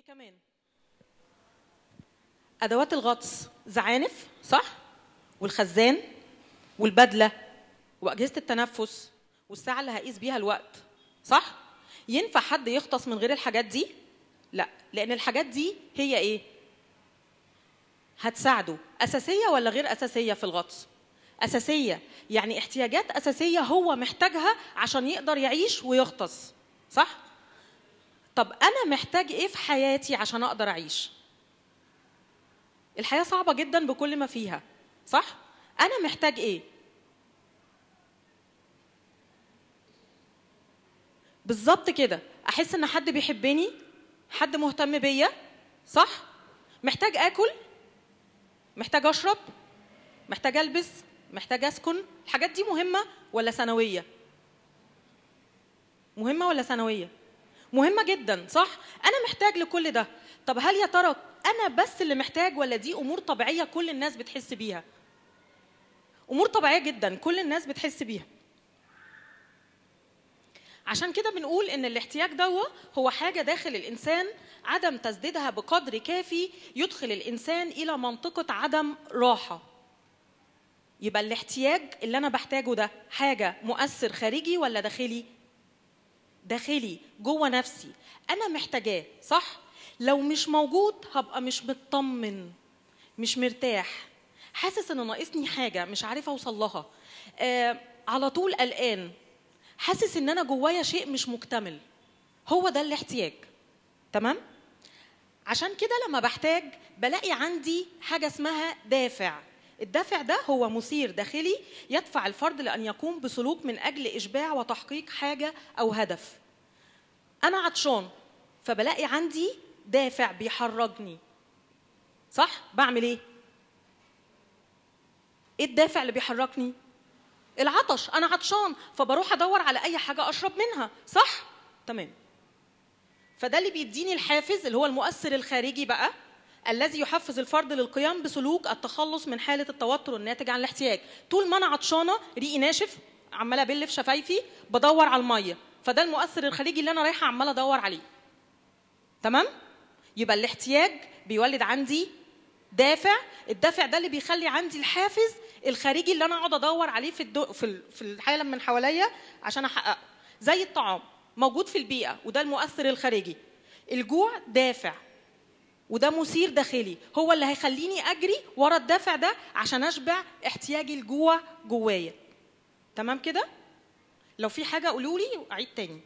كمان ادوات الغطس زعانف صح والخزان والبدله واجهزه التنفس والساعه اللي هقيس بيها الوقت صح ينفع حد يغطس من غير الحاجات دي لا لان الحاجات دي هي ايه هتساعده اساسيه ولا غير اساسيه في الغطس اساسيه يعني احتياجات اساسيه هو محتاجها عشان يقدر يعيش ويغطس صح طب انا محتاج ايه في حياتي عشان اقدر اعيش الحياه صعبه جدا بكل ما فيها صح انا محتاج ايه بالظبط كده احس ان حد بيحبني حد مهتم بيا صح محتاج اكل محتاج اشرب محتاج البس محتاج اسكن الحاجات دي مهمه ولا ثانويه مهمه ولا ثانويه مهمه جدا صح انا محتاج لكل ده طب هل يا ترى انا بس اللي محتاج ولا دي امور طبيعيه كل الناس بتحس بيها امور طبيعيه جدا كل الناس بتحس بيها عشان كده بنقول ان الاحتياج دوا هو حاجه داخل الانسان عدم تسديدها بقدر كافي يدخل الانسان الى منطقه عدم راحه يبقى الاحتياج اللي انا بحتاجه ده حاجه مؤثر خارجي ولا داخلي داخلي جوه نفسي انا محتاجاه صح لو مش موجود هبقى مش مطمن مش مرتاح حاسس ان ناقصني حاجه مش عارفه اوصل لها آه على طول قلقان حاسس ان انا جوايا شيء مش مكتمل هو ده الاحتياج تمام عشان كده لما بحتاج بلاقي عندي حاجه اسمها دافع الدافع ده هو مثير داخلي يدفع الفرد لان يقوم بسلوك من اجل اشباع وتحقيق حاجه او هدف انا عطشان فبلاقي عندي دافع بيحرجني صح بعمل ايه ايه الدافع اللي بيحركني العطش انا عطشان فبروح ادور على اي حاجه اشرب منها صح تمام فده اللي بيديني الحافز اللي هو المؤثر الخارجي بقى الذي يحفز الفرد للقيام بسلوك التخلص من حاله التوتر الناتج عن الاحتياج طول ما انا عطشانه ريقي ناشف عماله ابل في شفايفي بدور على الميه فده المؤثر الخارجي اللي انا رايحه عماله ادور عليه تمام يبقى الاحتياج بيولد عندي دافع الدافع ده اللي بيخلي عندي الحافز الخارجي اللي انا اقعد ادور عليه في الدو في في العالم من حواليا عشان احققه زي الطعام موجود في البيئه وده المؤثر الخارجي الجوع دافع وده مثير داخلي هو اللي هيخليني اجري ورا الدافع ده عشان اشبع احتياجي الجوع جوايا تمام كده لو في حاجه قولوا لي اعيد تاني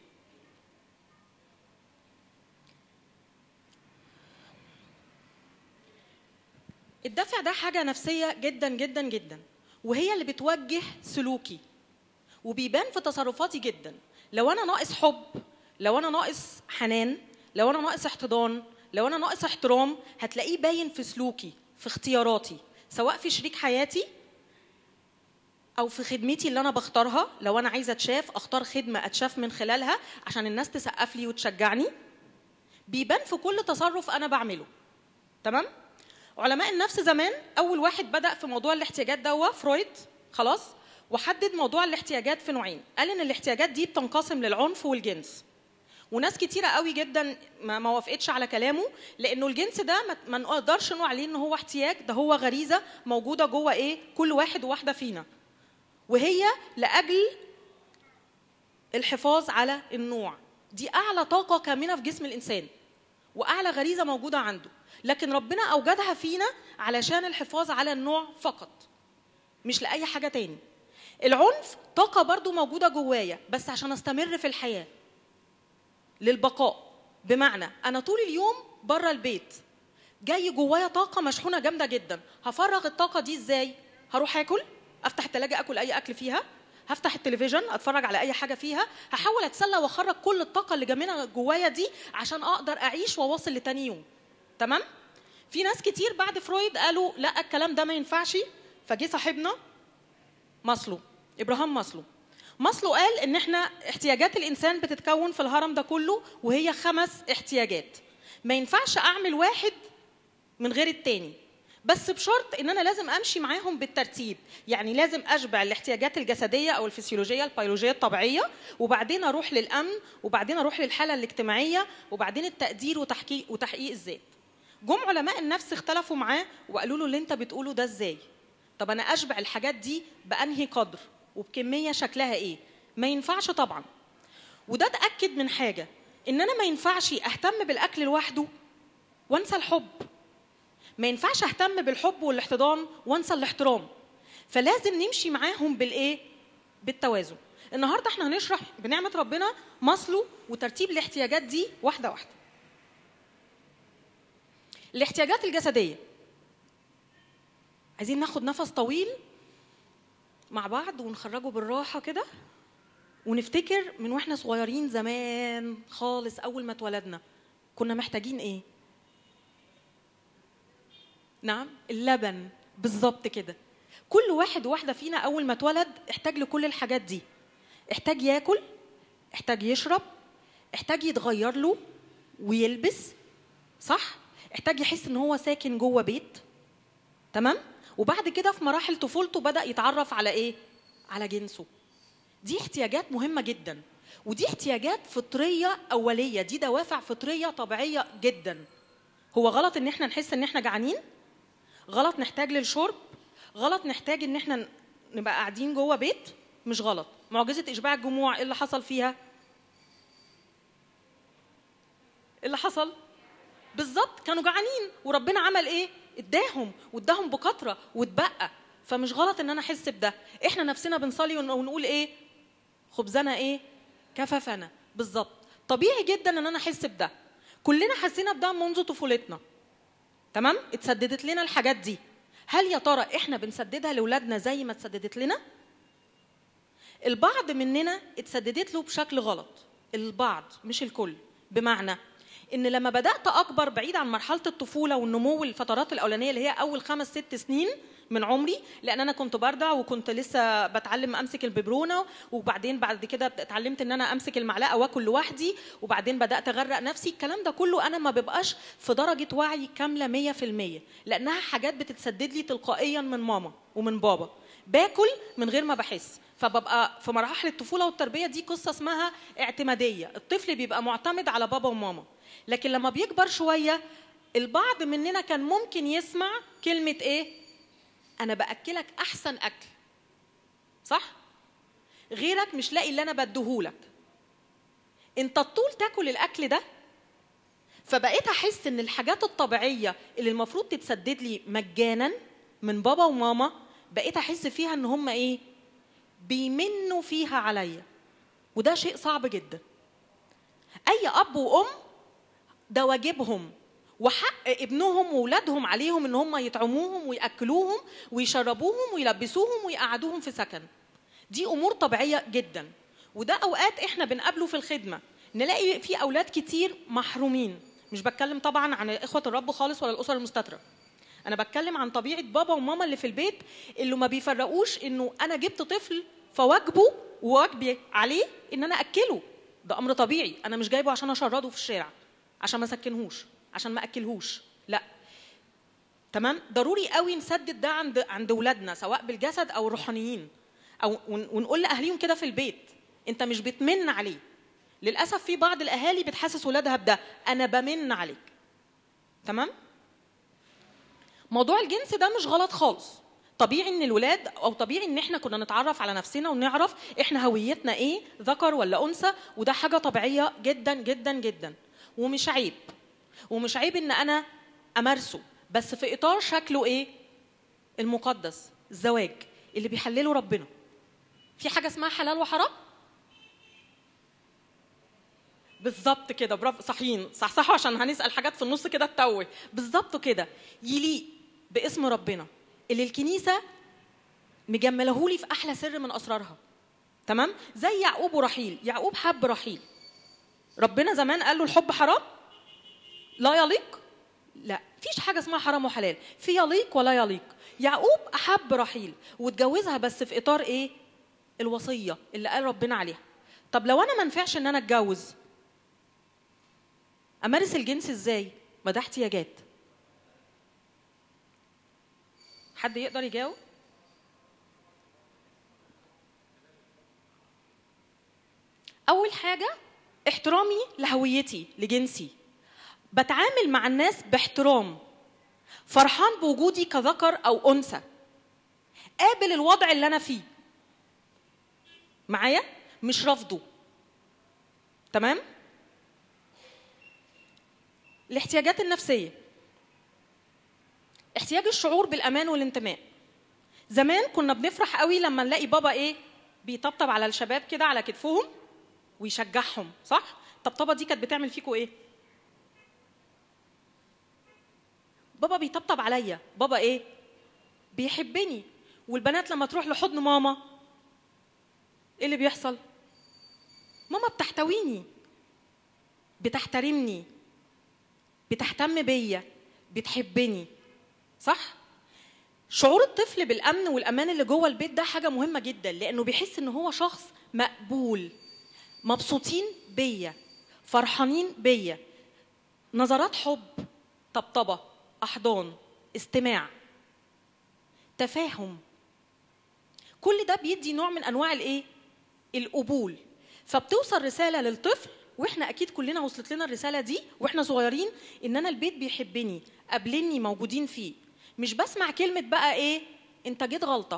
الدافع ده حاجه نفسيه جدا جدا جدا وهي اللي بتوجه سلوكي وبيبان في تصرفاتي جدا لو انا ناقص حب لو انا ناقص حنان لو انا ناقص احتضان لو انا ناقص احترام هتلاقيه باين في سلوكي في اختياراتي سواء في شريك حياتي او في خدمتي اللي انا بختارها لو انا عايزه اتشاف اختار خدمه اتشاف من خلالها عشان الناس تسقف لي وتشجعني بيبان في كل تصرف انا بعمله تمام علماء النفس زمان اول واحد بدا في موضوع الاحتياجات ده هو فرويد خلاص وحدد موضوع الاحتياجات في نوعين قال ان الاحتياجات دي بتنقسم للعنف والجنس وناس كتيره قوي جدا ما, ما وافقتش على كلامه لانه الجنس ده ما, ما نقدرش نقول عليه ان هو احتياج ده هو غريزه موجوده جوه ايه كل واحد وواحده فينا وهي لاجل الحفاظ على النوع دي اعلى طاقه كامنه في جسم الانسان واعلى غريزه موجوده عنده لكن ربنا اوجدها فينا علشان الحفاظ على النوع فقط مش لاي حاجه تاني العنف طاقه برضو موجوده جوايا بس عشان استمر في الحياه للبقاء بمعنى انا طول اليوم بره البيت جاي جوايا طاقه مشحونه جامده جدا هفرغ الطاقه دي ازاي هروح اكل افتح التلاجة اكل اي اكل فيها هفتح التلفزيون اتفرج على اي حاجه فيها هحاول اتسلى واخرج كل الطاقه اللي جميله جوايا دي عشان اقدر اعيش واواصل لتاني يوم تمام في ناس كتير بعد فرويد قالوا لا الكلام ده ما ينفعش فجه صاحبنا ماسلو ابراهام ماسلو ماسلو قال ان احنا احتياجات الانسان بتتكون في الهرم ده كله وهي خمس احتياجات ما ينفعش اعمل واحد من غير التاني بس بشرط ان انا لازم امشي معاهم بالترتيب يعني لازم اشبع الاحتياجات الجسديه او الفسيولوجيه البيولوجيه الطبيعيه وبعدين اروح للامن وبعدين اروح للحاله الاجتماعيه وبعدين التقدير وتحقيق وتحقيق الذات جم علماء النفس اختلفوا معاه وقالوا له اللي انت بتقوله ده ازاي طب انا اشبع الحاجات دي بانهي قدر وبكميه شكلها ايه ما ينفعش طبعا وده اتاكد من حاجه ان انا ما ينفعش اهتم بالاكل لوحده وانسى الحب ما ينفعش اهتم بالحب والاحتضان وانسى الاحترام فلازم نمشي معاهم بالايه بالتوازن النهارده احنا هنشرح بنعمه ربنا مصله وترتيب الاحتياجات دي واحده واحده الاحتياجات الجسديه عايزين ناخد نفس طويل مع بعض ونخرجه بالراحه كده ونفتكر من واحنا صغيرين زمان خالص اول ما اتولدنا كنا محتاجين ايه نعم اللبن بالظبط كده كل واحد وواحده فينا اول ما اتولد احتاج لكل الحاجات دي احتاج ياكل احتاج يشرب احتاج يتغير له ويلبس صح احتاج يحس ان هو ساكن جوه بيت تمام وبعد كده في مراحل طفولته بدا يتعرف على ايه على جنسه دي احتياجات مهمه جدا ودي احتياجات فطريه اوليه دي دوافع فطريه طبيعيه جدا هو غلط ان احنا نحس ان احنا جعانين غلط نحتاج للشرب غلط نحتاج ان احنا نبقى قاعدين جوه بيت مش غلط معجزه اشباع الجموع ايه اللي حصل فيها ايه اللي حصل بالظبط كانوا جعانين وربنا عمل ايه اداهم واداهم بكثره واتبقى فمش غلط ان انا احس بده احنا نفسنا بنصلي ونقول ايه خبزنا ايه كففنا بالظبط طبيعي جدا ان انا احس بده كلنا حسينا بده منذ طفولتنا تمام اتسددت لنا الحاجات دي هل يا ترى احنا بنسددها لاولادنا زي ما اتسددت لنا البعض مننا اتسددت له بشكل غلط البعض مش الكل بمعنى ان لما بدات اكبر بعيد عن مرحله الطفوله والنمو الفترات الاولانيه اللي هي اول خمس ست سنين من عمري لان انا كنت برضع وكنت لسه بتعلم امسك الببرونه وبعدين بعد كده اتعلمت ان انا امسك المعلقه واكل لوحدي وبعدين بدات اغرق نفسي الكلام ده كله انا ما ببقاش في درجه وعي كامله 100% لانها حاجات بتتسدد لي تلقائيا من ماما ومن بابا باكل من غير ما بحس فببقى في مراحل الطفوله والتربيه دي قصه اسمها اعتماديه الطفل بيبقى معتمد على بابا وماما لكن لما بيكبر شويه البعض مننا كان ممكن يسمع كلمه ايه انا باكلك احسن اكل صح غيرك مش لاقي اللي انا بديهولك انت الطول تاكل الاكل ده فبقيت احس ان الحاجات الطبيعيه اللي المفروض تتسدد لي مجانا من بابا وماما بقيت احس فيها ان هم ايه بيمنوا فيها عليا وده شيء صعب جدا اي اب وام ده واجبهم وحق ابنهم واولادهم عليهم ان هم يطعموهم وياكلوهم ويشربوهم ويلبسوهم ويقعدوهم في سكن دي امور طبيعيه جدا وده اوقات احنا بنقابله في الخدمه نلاقي في اولاد كتير محرومين مش بتكلم طبعا عن اخوه الرب خالص ولا الاسر المستتره انا بتكلم عن طبيعه بابا وماما اللي في البيت اللي ما بيفرقوش انه انا جبت طفل فواجبه وواجبي عليه ان انا اكله ده امر طبيعي انا مش جايبه عشان اشرده في الشارع عشان ما اسكنهوش عشان ما اكلهوش لا تمام ضروري قوي نسدد ده عند عند اولادنا سواء بالجسد او الروحانيين او ونقول لاهاليهم كده في البيت انت مش بتمن عليه للاسف في بعض الاهالي بتحسس ولادها بده انا بمن عليك تمام موضوع الجنس ده مش غلط خالص طبيعي ان الولاد او طبيعي ان احنا كنا نتعرف على نفسنا ونعرف احنا هويتنا ايه ذكر ولا انثى وده حاجه طبيعيه جدا جدا جدا ومش عيب ومش عيب ان انا امارسه بس في اطار شكله ايه المقدس الزواج اللي بيحلله ربنا في حاجه اسمها حلال وحرام بالظبط كده برافو صحيين صحصحوا عشان هنسال حاجات في النص كده تتوه بالظبط كده يليق باسم ربنا اللي الكنيسه مجملهولي في احلى سر من اسرارها تمام زي يعقوب ورحيل يعقوب حب رحيل ربنا زمان قال له الحب حرام لا يليق لا فيش حاجه اسمها حرام وحلال في يليق ولا يليق يعقوب احب رحيل واتجوزها بس في اطار ايه الوصيه اللي قال ربنا عليها طب لو انا ما ينفعش ان انا اتجوز امارس الجنس ازاي ما ده احتياجات حد يقدر يجاوب اول حاجه احترامي لهويتي لجنسي بتعامل مع الناس باحترام فرحان بوجودي كذكر او انثى قابل الوضع اللي انا فيه معايا مش رافضه تمام الاحتياجات النفسيه احتياج الشعور بالامان والانتماء زمان كنا بنفرح قوي لما نلاقي بابا ايه بيطبطب على الشباب كده على كتفهم ويشجعهم صح الطبطبه دي كانت بتعمل فيكوا ايه بابا بيطبطب عليا بابا ايه بيحبني والبنات لما تروح لحضن ماما ايه اللي بيحصل ماما بتحتويني بتحترمني بتهتم بيا بتحبني صح شعور الطفل بالامن والامان اللي جوه البيت ده حاجه مهمه جدا لانه بيحس ان هو شخص مقبول مبسوطين بيا فرحانين بيا نظرات حب طبطبه احضان استماع تفاهم كل ده بيدي نوع من انواع الايه القبول فبتوصل رساله للطفل واحنا اكيد كلنا وصلت لنا الرساله دي واحنا صغيرين ان انا البيت بيحبني قابلني موجودين فيه مش بسمع كلمه بقى ايه انت جيت غلطه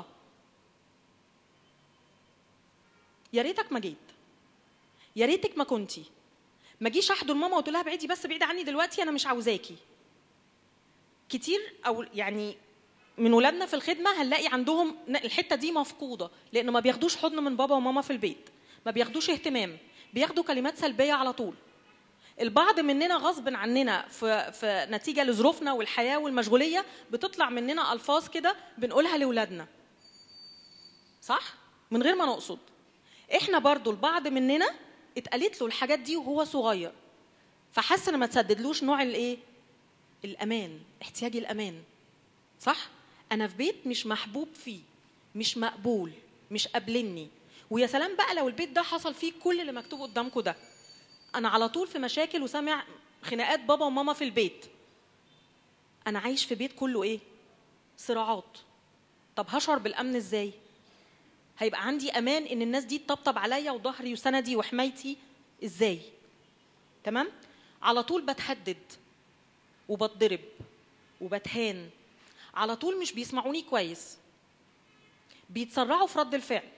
يا ريتك ما جيت يا ريتك ما كنتي ما جيش احضن ماما وتقول لها ابعدي بس بعيد عني دلوقتي انا مش عاوزاكي كتير او يعني من ولادنا في الخدمه هنلاقي عندهم الحته دي مفقوده لانه ما بياخدوش حضن من بابا وماما في البيت ما بياخدوش اهتمام بياخدوا كلمات سلبيه على طول البعض مننا غصب عننا في, في نتيجه لظروفنا والحياه والمشغوليه بتطلع مننا الفاظ كده بنقولها لاولادنا صح من غير ما نقصد احنا برضو البعض مننا اتقالت له الحاجات دي وهو صغير فحس ان ما تسددلوش نوع الايه الامان احتياج الامان صح انا في بيت مش محبوب فيه مش مقبول مش قابلني ويا سلام بقى لو البيت ده حصل فيه كل اللي مكتوب قدامكم ده انا على طول في مشاكل وسامع خناقات بابا وماما في البيت انا عايش في بيت كله ايه صراعات طب هشعر بالامن ازاي هيبقى عندي امان ان الناس دي تطبطب عليا وظهري وسندي وحمايتي ازاي تمام على طول بتهدد وبتضرب وبتهان على طول مش بيسمعوني كويس بيتسرعوا في رد الفعل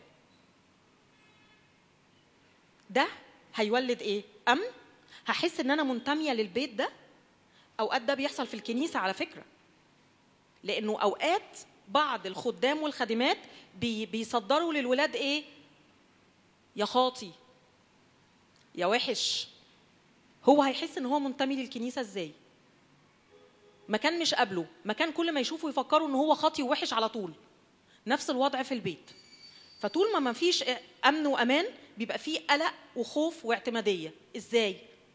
ده هيولد ايه امن هحس ان انا منتميه للبيت ده اوقات ده بيحصل في الكنيسه على فكره لانه اوقات بعض الخدام والخادمات بي بيصدروا للولاد ايه يا خاطي يا وحش هو هيحس ان هو منتمي للكنيسه ازاي مكان مش قابله مكان كل ما يشوفه يفكروا ان هو خاطي ووحش على طول نفس الوضع في البيت فطول ما ما فيش امن وامان بيبقى فيه قلق وخوف واعتماديه ازاي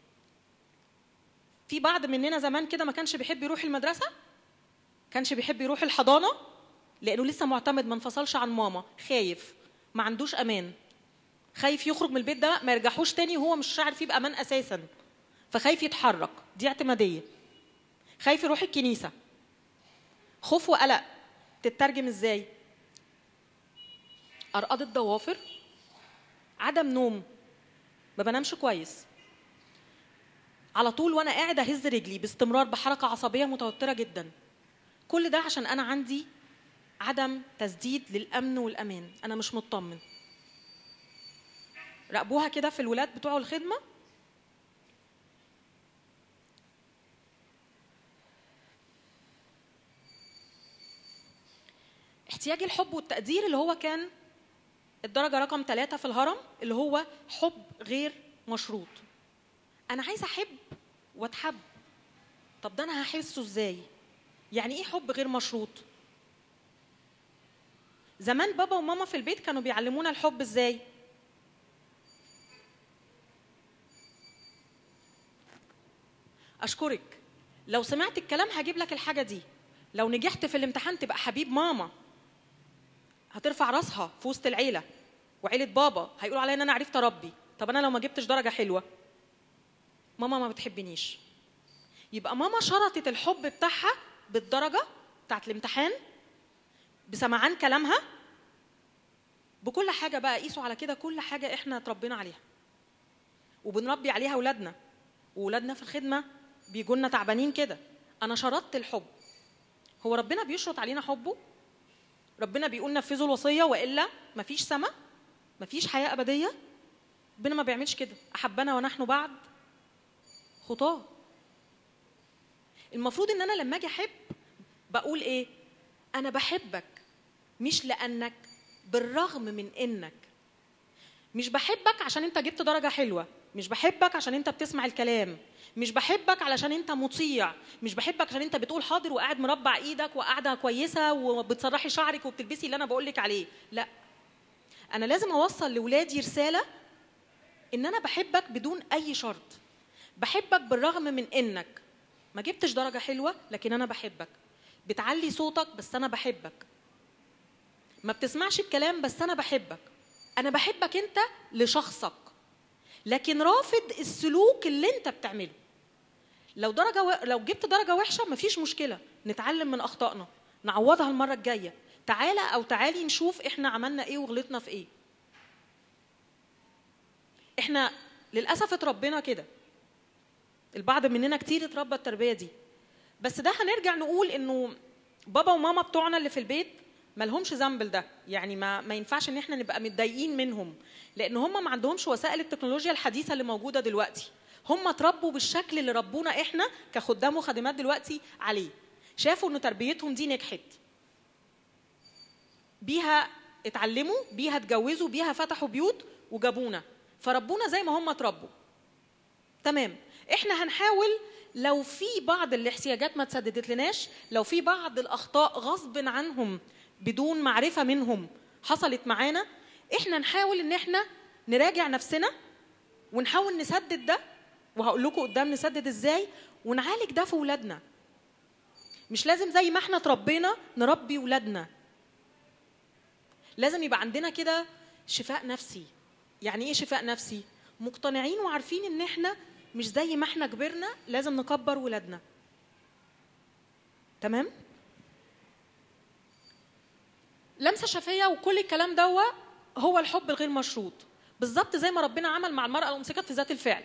في بعض مننا زمان كده ما كانش بيحب يروح المدرسه كانش بيحب يروح الحضانه لانه لسه معتمد ما انفصلش عن ماما خايف ما عندوش امان خايف يخرج من البيت ده ما يرجعوش تاني وهو مش شاعر فيه بامان اساسا فخايف يتحرك دي اعتماديه خايف يروح الكنيسه خوف وقلق تترجم ازاي ارقاد الضوافر عدم نوم ما بنامش كويس على طول وانا قاعد اهز رجلي باستمرار بحركه عصبيه متوتره جدا كل ده عشان انا عندي عدم تسديد للامن والامان انا مش مطمن راقبوها كده في الولاد بتوع الخدمه احتياج الحب والتقدير اللي هو كان الدرجة رقم ثلاثة في الهرم اللي هو حب غير مشروط أنا عايزة أحب وأتحب طب ده أنا هحسه إزاي؟ يعني إيه حب غير مشروط؟ زمان بابا وماما في البيت كانوا بيعلمونا الحب إزاي؟ أشكرك لو سمعت الكلام هجيب لك الحاجة دي لو نجحت في الامتحان تبقى حبيب ماما هترفع راسها في وسط العيله وعيله بابا هيقولوا عليا ان انا عرفت اربي طب انا لو ما جبتش درجه حلوه ماما ما بتحبنيش يبقى ماما شرطت الحب بتاعها بالدرجه بتاعت الامتحان بسمعان كلامها بكل حاجه بقى قيسوا على كده كل حاجه احنا اتربينا عليها وبنربي عليها اولادنا واولادنا في الخدمه بيجوا لنا تعبانين كده انا شرطت الحب هو ربنا بيشرط علينا حبه ربنا بيقول نفذوا الوصيه والا مفيش سما مفيش حياه ابديه ربنا ما بيعملش كده احبنا ونحن بعد خطاه المفروض ان انا لما اجي احب بقول ايه انا بحبك مش لانك بالرغم من انك مش بحبك عشان انت جبت درجه حلوه مش بحبك عشان انت بتسمع الكلام مش بحبك علشان انت مطيع مش بحبك عشان انت بتقول حاضر وقاعد مربع ايدك وقاعده كويسه وبتسرحي شعرك وبتلبسي اللي انا بقول لك عليه لا انا لازم اوصل لاولادي رساله ان انا بحبك بدون اي شرط بحبك بالرغم من انك ما جبتش درجه حلوه لكن انا بحبك بتعلي صوتك بس انا بحبك ما بتسمعش الكلام بس انا بحبك انا بحبك انت لشخصك لكن رافض السلوك اللي انت بتعمله لو درجه و... لو جبت درجه وحشه مفيش مشكله نتعلم من اخطائنا نعوضها المره الجايه تعالى او تعالي نشوف احنا عملنا ايه وغلطنا في ايه احنا للاسف اتربينا كده البعض مننا كتير اتربى التربيه دي بس ده هنرجع نقول انه بابا وماما بتوعنا اللي في البيت ما لهمش ذنب لده يعني ما ما ينفعش ان احنا نبقى متضايقين منهم لان هم ما عندهمش وسائل التكنولوجيا الحديثه اللي موجوده دلوقتي هم اتربوا بالشكل اللي ربونا احنا كخدام وخادمات دلوقتي عليه شافوا ان تربيتهم دي نجحت بيها اتعلموا بيها اتجوزوا بيها فتحوا بيوت وجابونا فربونا زي ما هم اتربوا تمام احنا هنحاول لو في بعض الاحتياجات ما تسددت لناش لو في بعض الاخطاء غصب عنهم بدون معرفه منهم حصلت معانا احنا نحاول ان احنا نراجع نفسنا ونحاول نسدد ده وهقول لكم قدام نسدد ازاي ونعالج ده في ولادنا مش لازم زي ما احنا اتربينا نربي ولادنا لازم يبقى عندنا كده شفاء نفسي يعني ايه شفاء نفسي مقتنعين وعارفين ان احنا مش زي ما احنا كبرنا لازم نكبر ولادنا تمام لمسه شفيه وكل الكلام دوا هو الحب الغير مشروط بالظبط زي ما ربنا عمل مع المراه الممسكه في ذات الفعل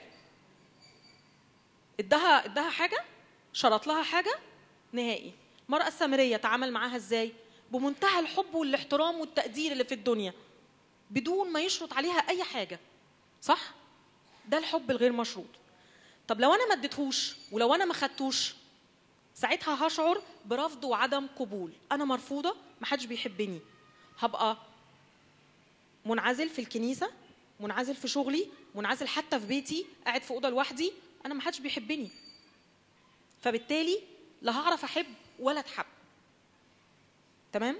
ادها ادها حاجه شرط لها حاجه نهائي المراه السامريه تعامل معاها ازاي بمنتهى الحب والاحترام والتقدير اللي في الدنيا بدون ما يشرط عليها اي حاجه صح ده الحب الغير مشروط طب لو انا ما اديتهوش ولو انا ما خدتوش ساعتها هشعر برفض وعدم قبول انا مرفوضه ما حدش بيحبني هبقى منعزل في الكنيسه منعزل في شغلي منعزل حتى في بيتي قاعد في اوضه لوحدي انا ما حدش بيحبني فبالتالي لا هعرف احب ولا اتحب تمام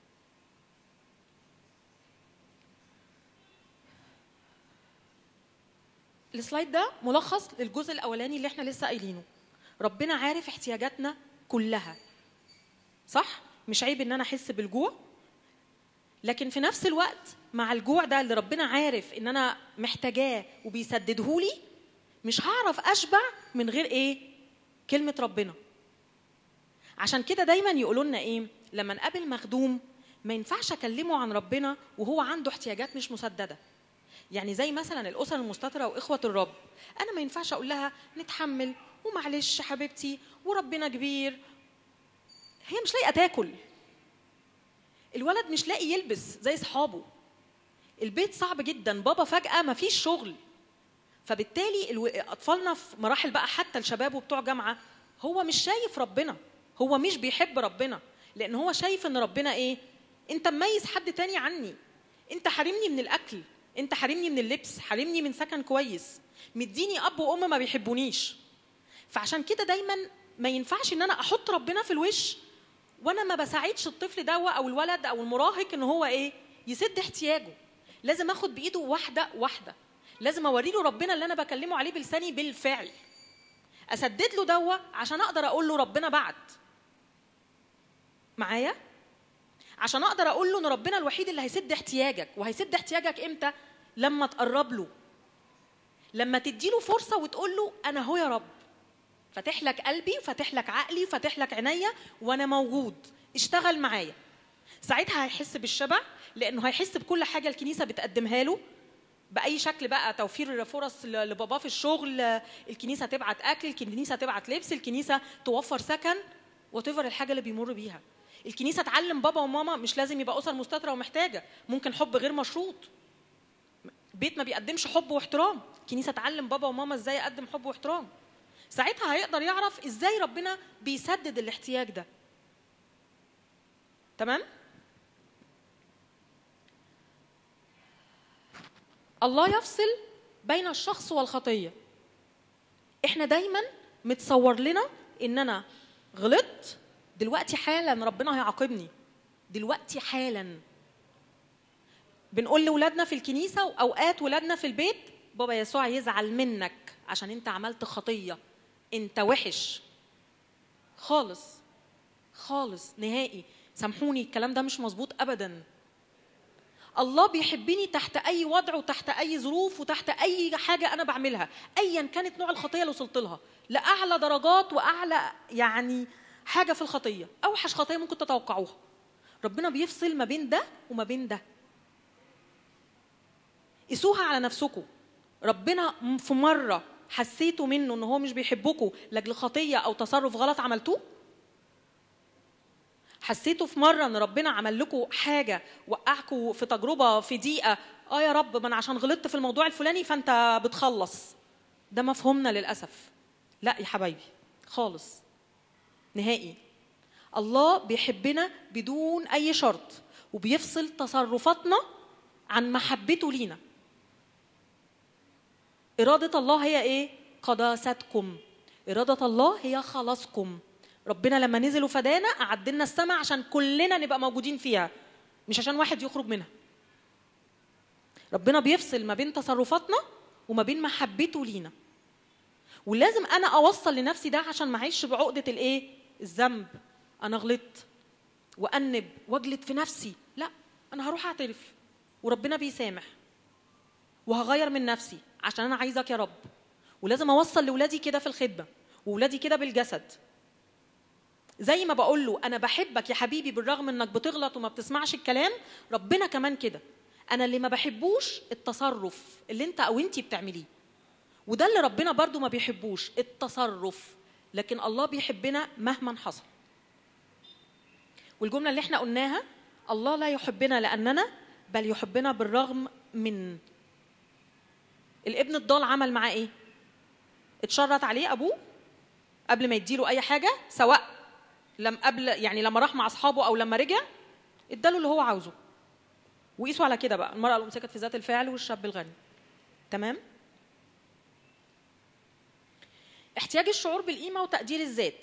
السلايد ده ملخص للجزء الاولاني اللي احنا لسه قايلينه ربنا عارف احتياجاتنا كلها صح مش عيب ان انا احس بالجوع لكن في نفس الوقت مع الجوع ده اللي ربنا عارف ان انا محتاجاه وبيسددهولي مش هعرف اشبع من غير ايه كلمه ربنا عشان كده دايما يقولوا لنا ايه لما نقابل مخدوم ما ينفعش اكلمه عن ربنا وهو عنده احتياجات مش مسدده يعني زي مثلا الاسر المستتره واخوه الرب انا ما ينفعش اقول لها نتحمل ومعلش حبيبتي وربنا كبير هي مش لاقيه تاكل الولد مش لاقي يلبس زي اصحابه البيت صعب جدا بابا فجاه ما فيش شغل فبالتالي الو... اطفالنا في مراحل بقى حتى الشباب وبتوع جامعه هو مش شايف ربنا هو مش بيحب ربنا لان هو شايف ان ربنا ايه انت مميز حد تاني عني انت حارمني من الاكل انت حارمني من اللبس حارمني من سكن كويس مديني اب وام ما بيحبونيش فعشان كده دايما ما ينفعش ان انا احط ربنا في الوش وانا ما بساعدش الطفل ده او الولد او المراهق ان هو ايه يسد احتياجه لازم اخد بايده واحده واحده لازم اوري له ربنا اللي انا بكلمه عليه بلساني بالفعل اسدد له دوا عشان اقدر اقول له ربنا بعد معايا عشان اقدر اقول له ان ربنا الوحيد اللي هيسد احتياجك وهيسد احتياجك امتى لما تقرب له لما تديله فرصه وتقول له انا هو يا رب فاتح لك قلبي فاتح لك عقلي فاتح لك عينيا وانا موجود اشتغل معايا ساعتها هيحس بالشبع لانه هيحس بكل حاجه الكنيسه بتقدمها له باي شكل بقى توفير فرص ل- لباباه في الشغل الكنيسه تبعت اكل الكنيسه تبعت لبس الكنيسه توفر سكن وات الحاجه اللي بيمر بيها الكنيسه تعلم بابا وماما مش لازم يبقى اسر مستتره ومحتاجه ممكن حب غير مشروط بيت ما بيقدمش حب واحترام الكنيسه تعلم بابا وماما ازاي اقدم حب واحترام ساعتها هيقدر يعرف ازاي ربنا بيسدد الاحتياج ده تمام الله يفصل بين الشخص والخطيه احنا دايما متصور لنا ان انا غلطت دلوقتي حالا ربنا هيعاقبني دلوقتي حالا بنقول لاولادنا في الكنيسه واوقات ولادنا في البيت بابا يسوع يزعل منك عشان انت عملت خطيه انت وحش خالص خالص نهائي سامحوني الكلام ده مش مظبوط ابدا الله بيحبني تحت اي وضع وتحت اي ظروف وتحت اي حاجه انا بعملها ايا كانت نوع الخطيه اللي وصلت لها لاعلى درجات واعلى يعني حاجه في الخطيه اوحش خطيه ممكن تتوقعوها ربنا بيفصل ما بين ده وما بين ده قيسوها على نفسكم ربنا في مره حسيتوا منه ان هو مش بيحبكم لاجل خطيه او تصرف غلط عملتوه حسيتوا في مره ان ربنا عمل لكم حاجه وقعكم في تجربه في دقيقه اه يا رب ما انا عشان غلطت في الموضوع الفلاني فانت بتخلص ده مفهومنا للاسف لا يا حبايبي خالص نهائي الله بيحبنا بدون اي شرط وبيفصل تصرفاتنا عن محبته لينا إرادة الله هي إيه؟ قداستكم إرادة الله هي خلاصكم ربنا لما نزل وفدانا أعد لنا السماء عشان كلنا نبقى موجودين فيها مش عشان واحد يخرج منها ربنا بيفصل ما بين تصرفاتنا وما بين محبته لينا ولازم انا اوصل لنفسي ده عشان ما اعيش بعقده الايه الذنب انا غلطت وانب واجلد في نفسي لا انا هروح اعترف وربنا بيسامح وهغير من نفسي عشان انا عايزك يا رب ولازم اوصل لاولادي كده في الخدمه واولادي كده بالجسد زي ما بقول له انا بحبك يا حبيبي بالرغم انك بتغلط وما بتسمعش الكلام ربنا كمان كده انا اللي ما بحبوش التصرف اللي انت او انتي بتعمليه وده اللي ربنا برضو ما بيحبوش التصرف لكن الله بيحبنا مهما حصل والجمله اللي احنا قلناها الله لا يحبنا لاننا بل يحبنا بالرغم من الابن الضال عمل معاه ايه اتشرط عليه ابوه قبل ما يديله اي حاجه سواء لم قبل يعني لما راح مع اصحابه او لما رجع اداله اللي هو عاوزه وقيسوا على كده بقى المراه اللي مسكت في ذات الفعل والشاب الغني تمام احتياج الشعور بالقيمه وتقدير الذات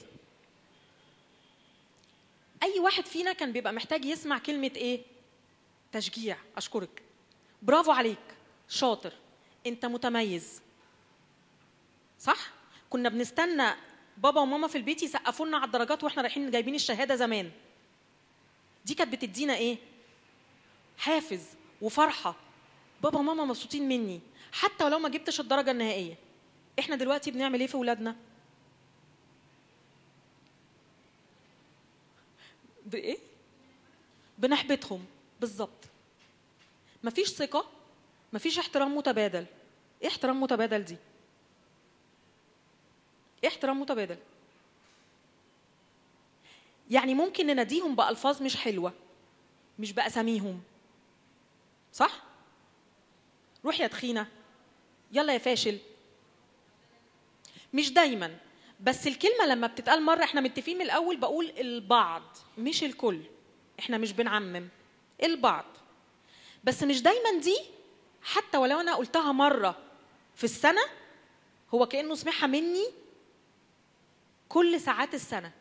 اي واحد فينا كان بيبقى محتاج يسمع كلمه ايه تشجيع اشكرك برافو عليك شاطر انت متميز صح كنا بنستنى بابا وماما في البيت يسقفوا لنا على الدرجات واحنا رايحين جايبين الشهاده زمان دي كانت بتدينا ايه حافز وفرحه بابا وماما مبسوطين مني حتى ولو ما جبتش الدرجه النهائيه احنا دلوقتي بنعمل ايه في اولادنا بايه بنحبطهم بالظبط مفيش ثقه مفيش احترام متبادل ايه احترام متبادل دي ايه احترام متبادل يعني ممكن نناديهم بألفاظ مش حلوة مش بأساميهم صح؟ روح يا تخينة يلا يا فاشل مش دايما بس الكلمة لما بتتقال مرة احنا متفقين من الأول بقول البعض مش الكل احنا مش بنعمم البعض بس مش دايما دي حتى ولو انا قلتها مرة في السنة هو كأنه سمعها مني كل ساعات السنة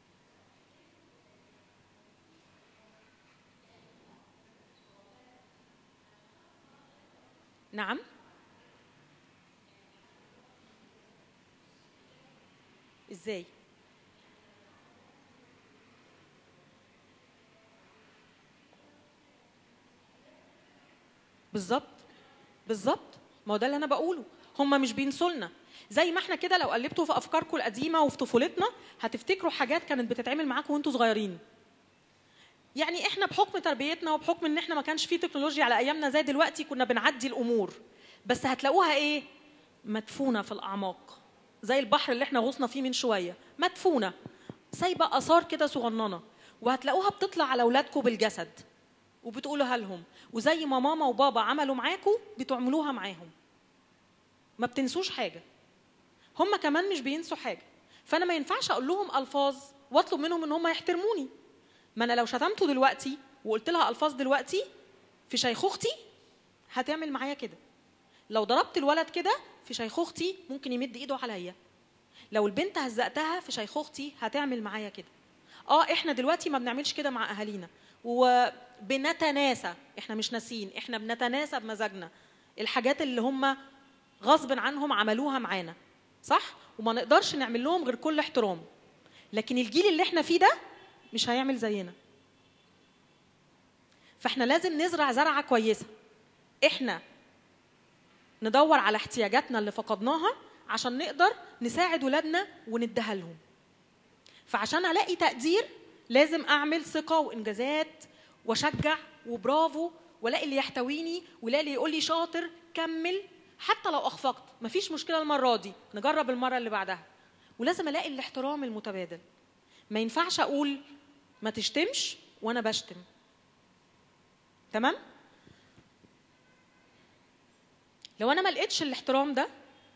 نعم ازاي بالظبط بالظبط ما هو ده اللي انا بقوله هم مش بينسوا لنا زي ما احنا كده لو قلبتوا في افكاركم القديمه وفي طفولتنا هتفتكروا حاجات كانت بتتعمل معاكم وانتوا صغيرين يعني احنا بحكم تربيتنا وبحكم ان احنا ما كانش في تكنولوجيا على ايامنا زي دلوقتي كنا بنعدي الامور بس هتلاقوها ايه مدفونه في الاعماق زي البحر اللي احنا غوصنا فيه من شويه مدفونه سايبه اثار كده صغننه وهتلاقوها بتطلع على اولادكم بالجسد وبتقولوها لهم وزي ما ماما وبابا عملوا معاكم بتعملوها معاهم ما بتنسوش حاجه هم كمان مش بينسوا حاجه فانا ما ينفعش اقول لهم الفاظ واطلب منهم ان هم يحترموني ما انا لو شتمته دلوقتي وقلت لها الفاظ دلوقتي في شيخوختي هتعمل معايا كده لو ضربت الولد كده في شيخوختي ممكن يمد ايده عليا لو البنت هزقتها في شيخوختي هتعمل معايا كده اه احنا دلوقتي ما بنعملش كده مع اهالينا وبنتناسى احنا مش ناسين احنا بنتناسى بمزاجنا الحاجات اللي هم غصب عنهم عملوها معانا صح وما نقدرش نعمل لهم غير كل احترام لكن الجيل اللي احنا فيه ده مش هيعمل زينا فاحنا لازم نزرع زرعه كويسه احنا ندور على احتياجاتنا اللي فقدناها عشان نقدر نساعد ولادنا ونديها لهم فعشان الاقي تقدير لازم اعمل ثقه وانجازات واشجع وبرافو والاقي اللي يحتويني والاقي اللي يقول لي شاطر كمل حتى لو اخفقت مفيش مشكله المره دي نجرب المره اللي بعدها ولازم الاقي الاحترام المتبادل ما ينفعش اقول ما تشتمش وانا بشتم تمام لو انا ما لقيتش الاحترام ده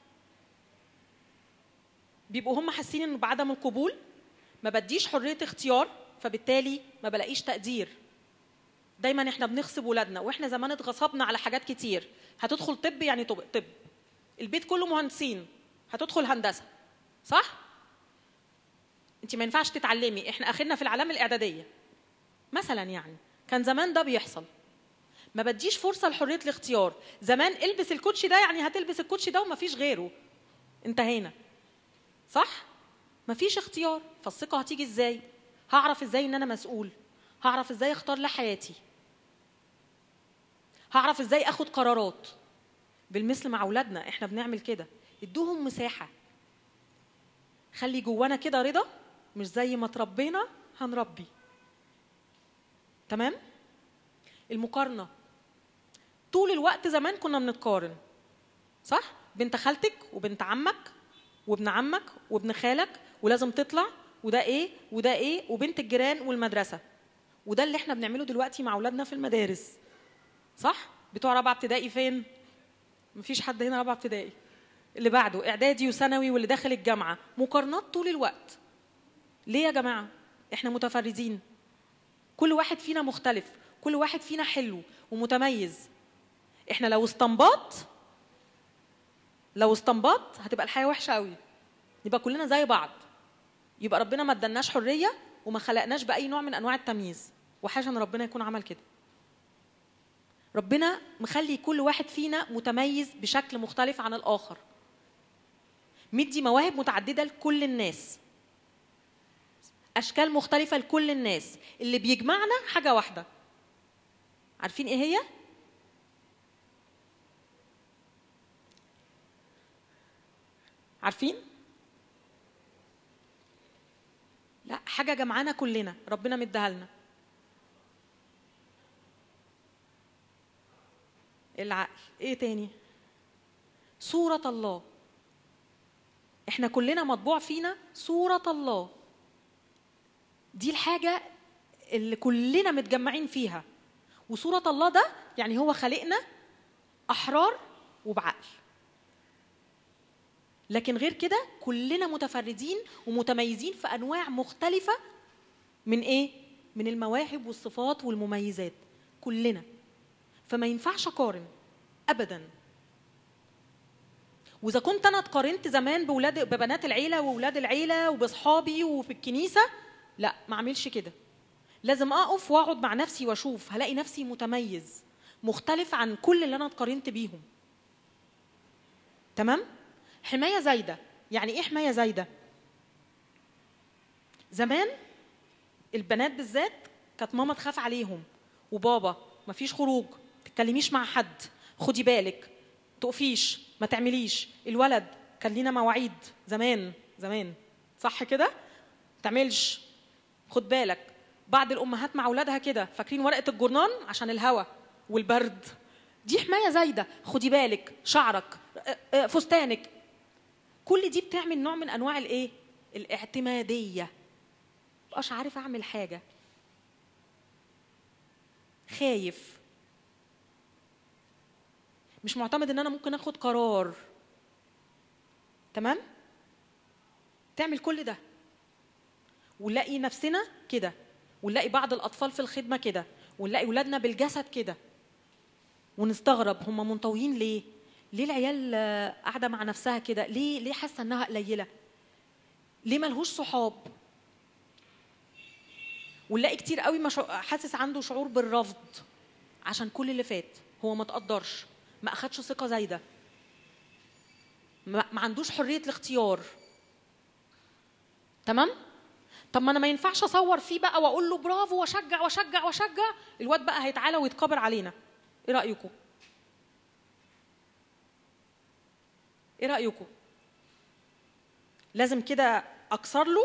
بيبقوا هم حاسين انه بعدم القبول ما بديش حريه اختيار فبالتالي ما بلاقيش تقدير دايما احنا بنغصب ولادنا واحنا زمان اتغصبنا على حاجات كتير هتدخل طب يعني طب, طب. البيت كله مهندسين هتدخل هندسه صح انت ما ينفعش تتعلمي احنا اخرنا في العلام الاعداديه مثلا يعني كان زمان ده بيحصل ما بديش فرصه لحريه الاختيار زمان البس الكوتشي ده يعني هتلبس الكوتشي ده ومفيش غيره انتهينا صح مفيش اختيار فالثقه هتيجي ازاي هعرف ازاي ان انا مسؤول هعرف ازاي اختار لحياتي هعرف ازاي اخد قرارات بالمثل مع اولادنا احنا بنعمل كده ادوهم مساحه خلي جوانا كده رضا مش زي ما تربينا هنربي تمام المقارنه طول الوقت زمان كنا بنتقارن صح بنت خالتك وبنت عمك وابن عمك وابن خالك ولازم تطلع وده ايه وده ايه وبنت الجيران والمدرسه وده اللي احنا بنعمله دلوقتي مع اولادنا في المدارس صح بتوع رابعه ابتدائي فين مفيش حد هنا رابعه ابتدائي اللي بعده اعدادي وثانوي واللي داخل الجامعه مقارنات طول الوقت ليه يا جماعه احنا متفردين كل واحد فينا مختلف كل واحد فينا حلو ومتميز احنا لو استنباط لو استنباط هتبقى الحياه وحشه قوي يبقى كلنا زي بعض يبقى ربنا ما اداناش حريه وما خلقناش باي نوع من انواع التمييز وحاشا ان ربنا يكون عمل كده ربنا مخلي كل واحد فينا متميز بشكل مختلف عن الاخر مدي مواهب متعدده لكل الناس اشكال مختلفه لكل الناس اللي بيجمعنا حاجه واحده عارفين ايه هي عارفين لا حاجه جمعانا كلنا ربنا مديها لنا العقل ايه تاني صورة الله احنا كلنا مطبوع فينا صورة الله دي الحاجة اللي كلنا متجمعين فيها وصورة الله ده يعني هو خلقنا أحرار وبعقل لكن غير كده كلنا متفردين ومتميزين في أنواع مختلفة من إيه؟ من المواهب والصفات والمميزات كلنا فما ينفعش اقارن ابدا واذا كنت انا اتقارنت زمان بولاد ببنات العيله واولاد العيله وباصحابي وفي الكنيسه لا ما اعملش كده لازم اقف واقعد مع نفسي واشوف هلاقي نفسي متميز مختلف عن كل اللي انا اتقارنت بيهم تمام حمايه زايده يعني ايه حمايه زايده زمان البنات بالذات كانت ماما تخاف عليهم وبابا مفيش خروج تتكلميش مع حد خدي بالك تقفيش ما تعمليش الولد كان لينا مواعيد زمان زمان صح كده تعملش خد بالك بعض الامهات مع اولادها كده فاكرين ورقه الجرنان عشان الهواء والبرد دي حمايه زايده خدي بالك شعرك آه، آه، فستانك كل دي بتعمل نوع من انواع الايه الاعتماديه مبقاش عارف اعمل حاجه خايف مش معتمد ان انا ممكن اخد قرار تمام تعمل كل ده ونلاقي نفسنا كده ونلاقي بعض الاطفال في الخدمه كده ونلاقي ولادنا بالجسد كده ونستغرب هم منطويين ليه ليه العيال آه، قاعده مع نفسها كده ليه ليه حاسه انها قليله ليه ملهوش صحاب ونلاقي كتير قوي مش... حاسس عنده شعور بالرفض عشان كل اللي فات هو ما تقدرش ما اخدش ثقه زايده ما... ما عندوش حريه الاختيار تمام طب ما انا ما ينفعش اصور فيه بقى واقول له برافو واشجع واشجع واشجع الواد بقى هيتعالى ويتكبر علينا ايه رايكم ايه رايكم لازم كده اكسر له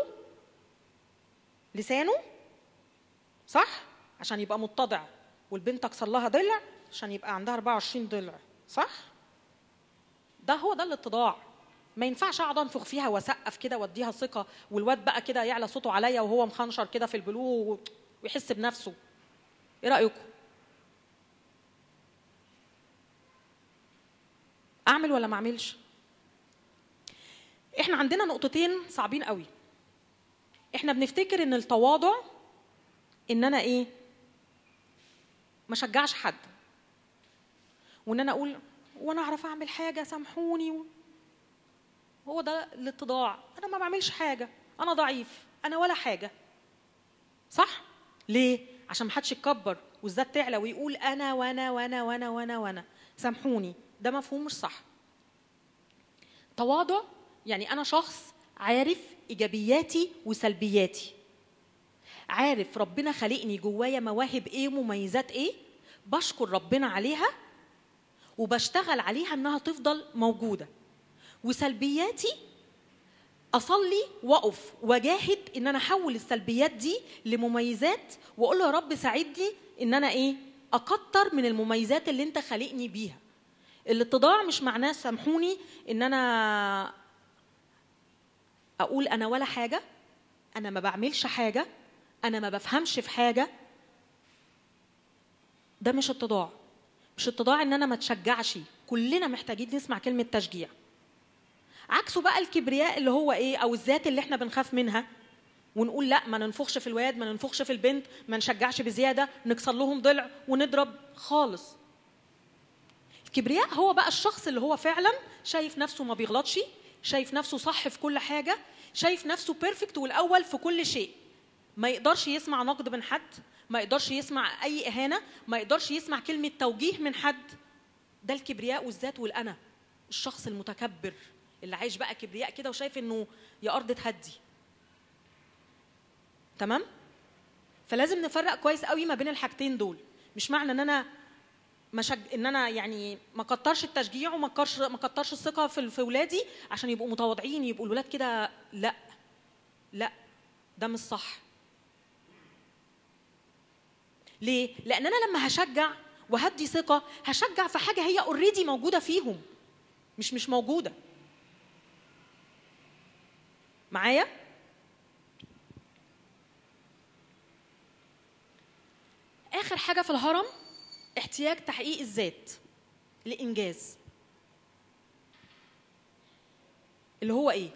لسانه صح عشان يبقى متضع والبنت اكسر لها ضلع عشان يبقى عندها 24 ضلع صح ده هو ده الاتضاع ما ينفعش اقعد انفخ فيها واسقف كده واديها ثقه والواد بقى كده يعلى صوته عليا وهو مخنشر كده في البلو ويحس بنفسه ايه رايكم اعمل ولا ما اعملش احنا عندنا نقطتين صعبين قوي احنا بنفتكر ان التواضع ان انا ايه ما شجعش حد وان انا اقول وانا اعرف اعمل حاجه سامحوني و... هو ده الاتضاع انا ما بعملش حاجه انا ضعيف انا ولا حاجه صح ليه عشان ما حدش يتكبر والذات تعلى ويقول انا وانا وانا وانا وانا وانا سامحوني ده مفهوم مش صح تواضع يعني انا شخص عارف ايجابياتي وسلبياتي عارف ربنا خلقني جوايا مواهب ايه ومميزات ايه بشكر ربنا عليها وبشتغل عليها انها تفضل موجوده وسلبياتي اصلي واقف واجاهد ان انا احول السلبيات دي لمميزات واقول له يا رب ساعدني ان انا ايه اكتر من المميزات اللي انت خالقني بيها الاتضاع مش معناه سامحوني ان انا اقول انا ولا حاجه انا ما بعملش حاجه انا ما بفهمش في حاجه ده مش اتضاع مش اتضاع ان انا ما اتشجعش كلنا محتاجين نسمع كلمه تشجيع عكسه بقى الكبرياء اللي هو ايه او الذات اللي احنا بنخاف منها ونقول لا ما ننفخش في الواد ما ننفخش في البنت ما نشجعش بزياده نكسر لهم ضلع ونضرب خالص الكبرياء هو بقى الشخص اللي هو فعلا شايف نفسه ما بيغلطش شايف نفسه صح في كل حاجه شايف نفسه بيرفكت والاول في كل شيء ما يقدرش يسمع نقد من حد ما يقدرش يسمع اي اهانه ما يقدرش يسمع كلمه توجيه من حد ده الكبرياء والذات والانا الشخص المتكبر اللي عايش بقى كبرياء كده وشايف انه يا ارض تهدي تمام فلازم نفرق كويس قوي ما بين الحاجتين دول مش معنى ان انا مشج... ان انا يعني ما كترش التشجيع وما كترش ما كترش الثقه في في ولادي عشان يبقوا متواضعين يبقوا الولاد كده لا لا ده مش صح ليه لان انا لما هشجع وهدي ثقه هشجع في حاجه هي اوريدي موجوده فيهم مش مش موجوده معايا اخر حاجه في الهرم احتياج تحقيق الذات لانجاز اللي هو ايه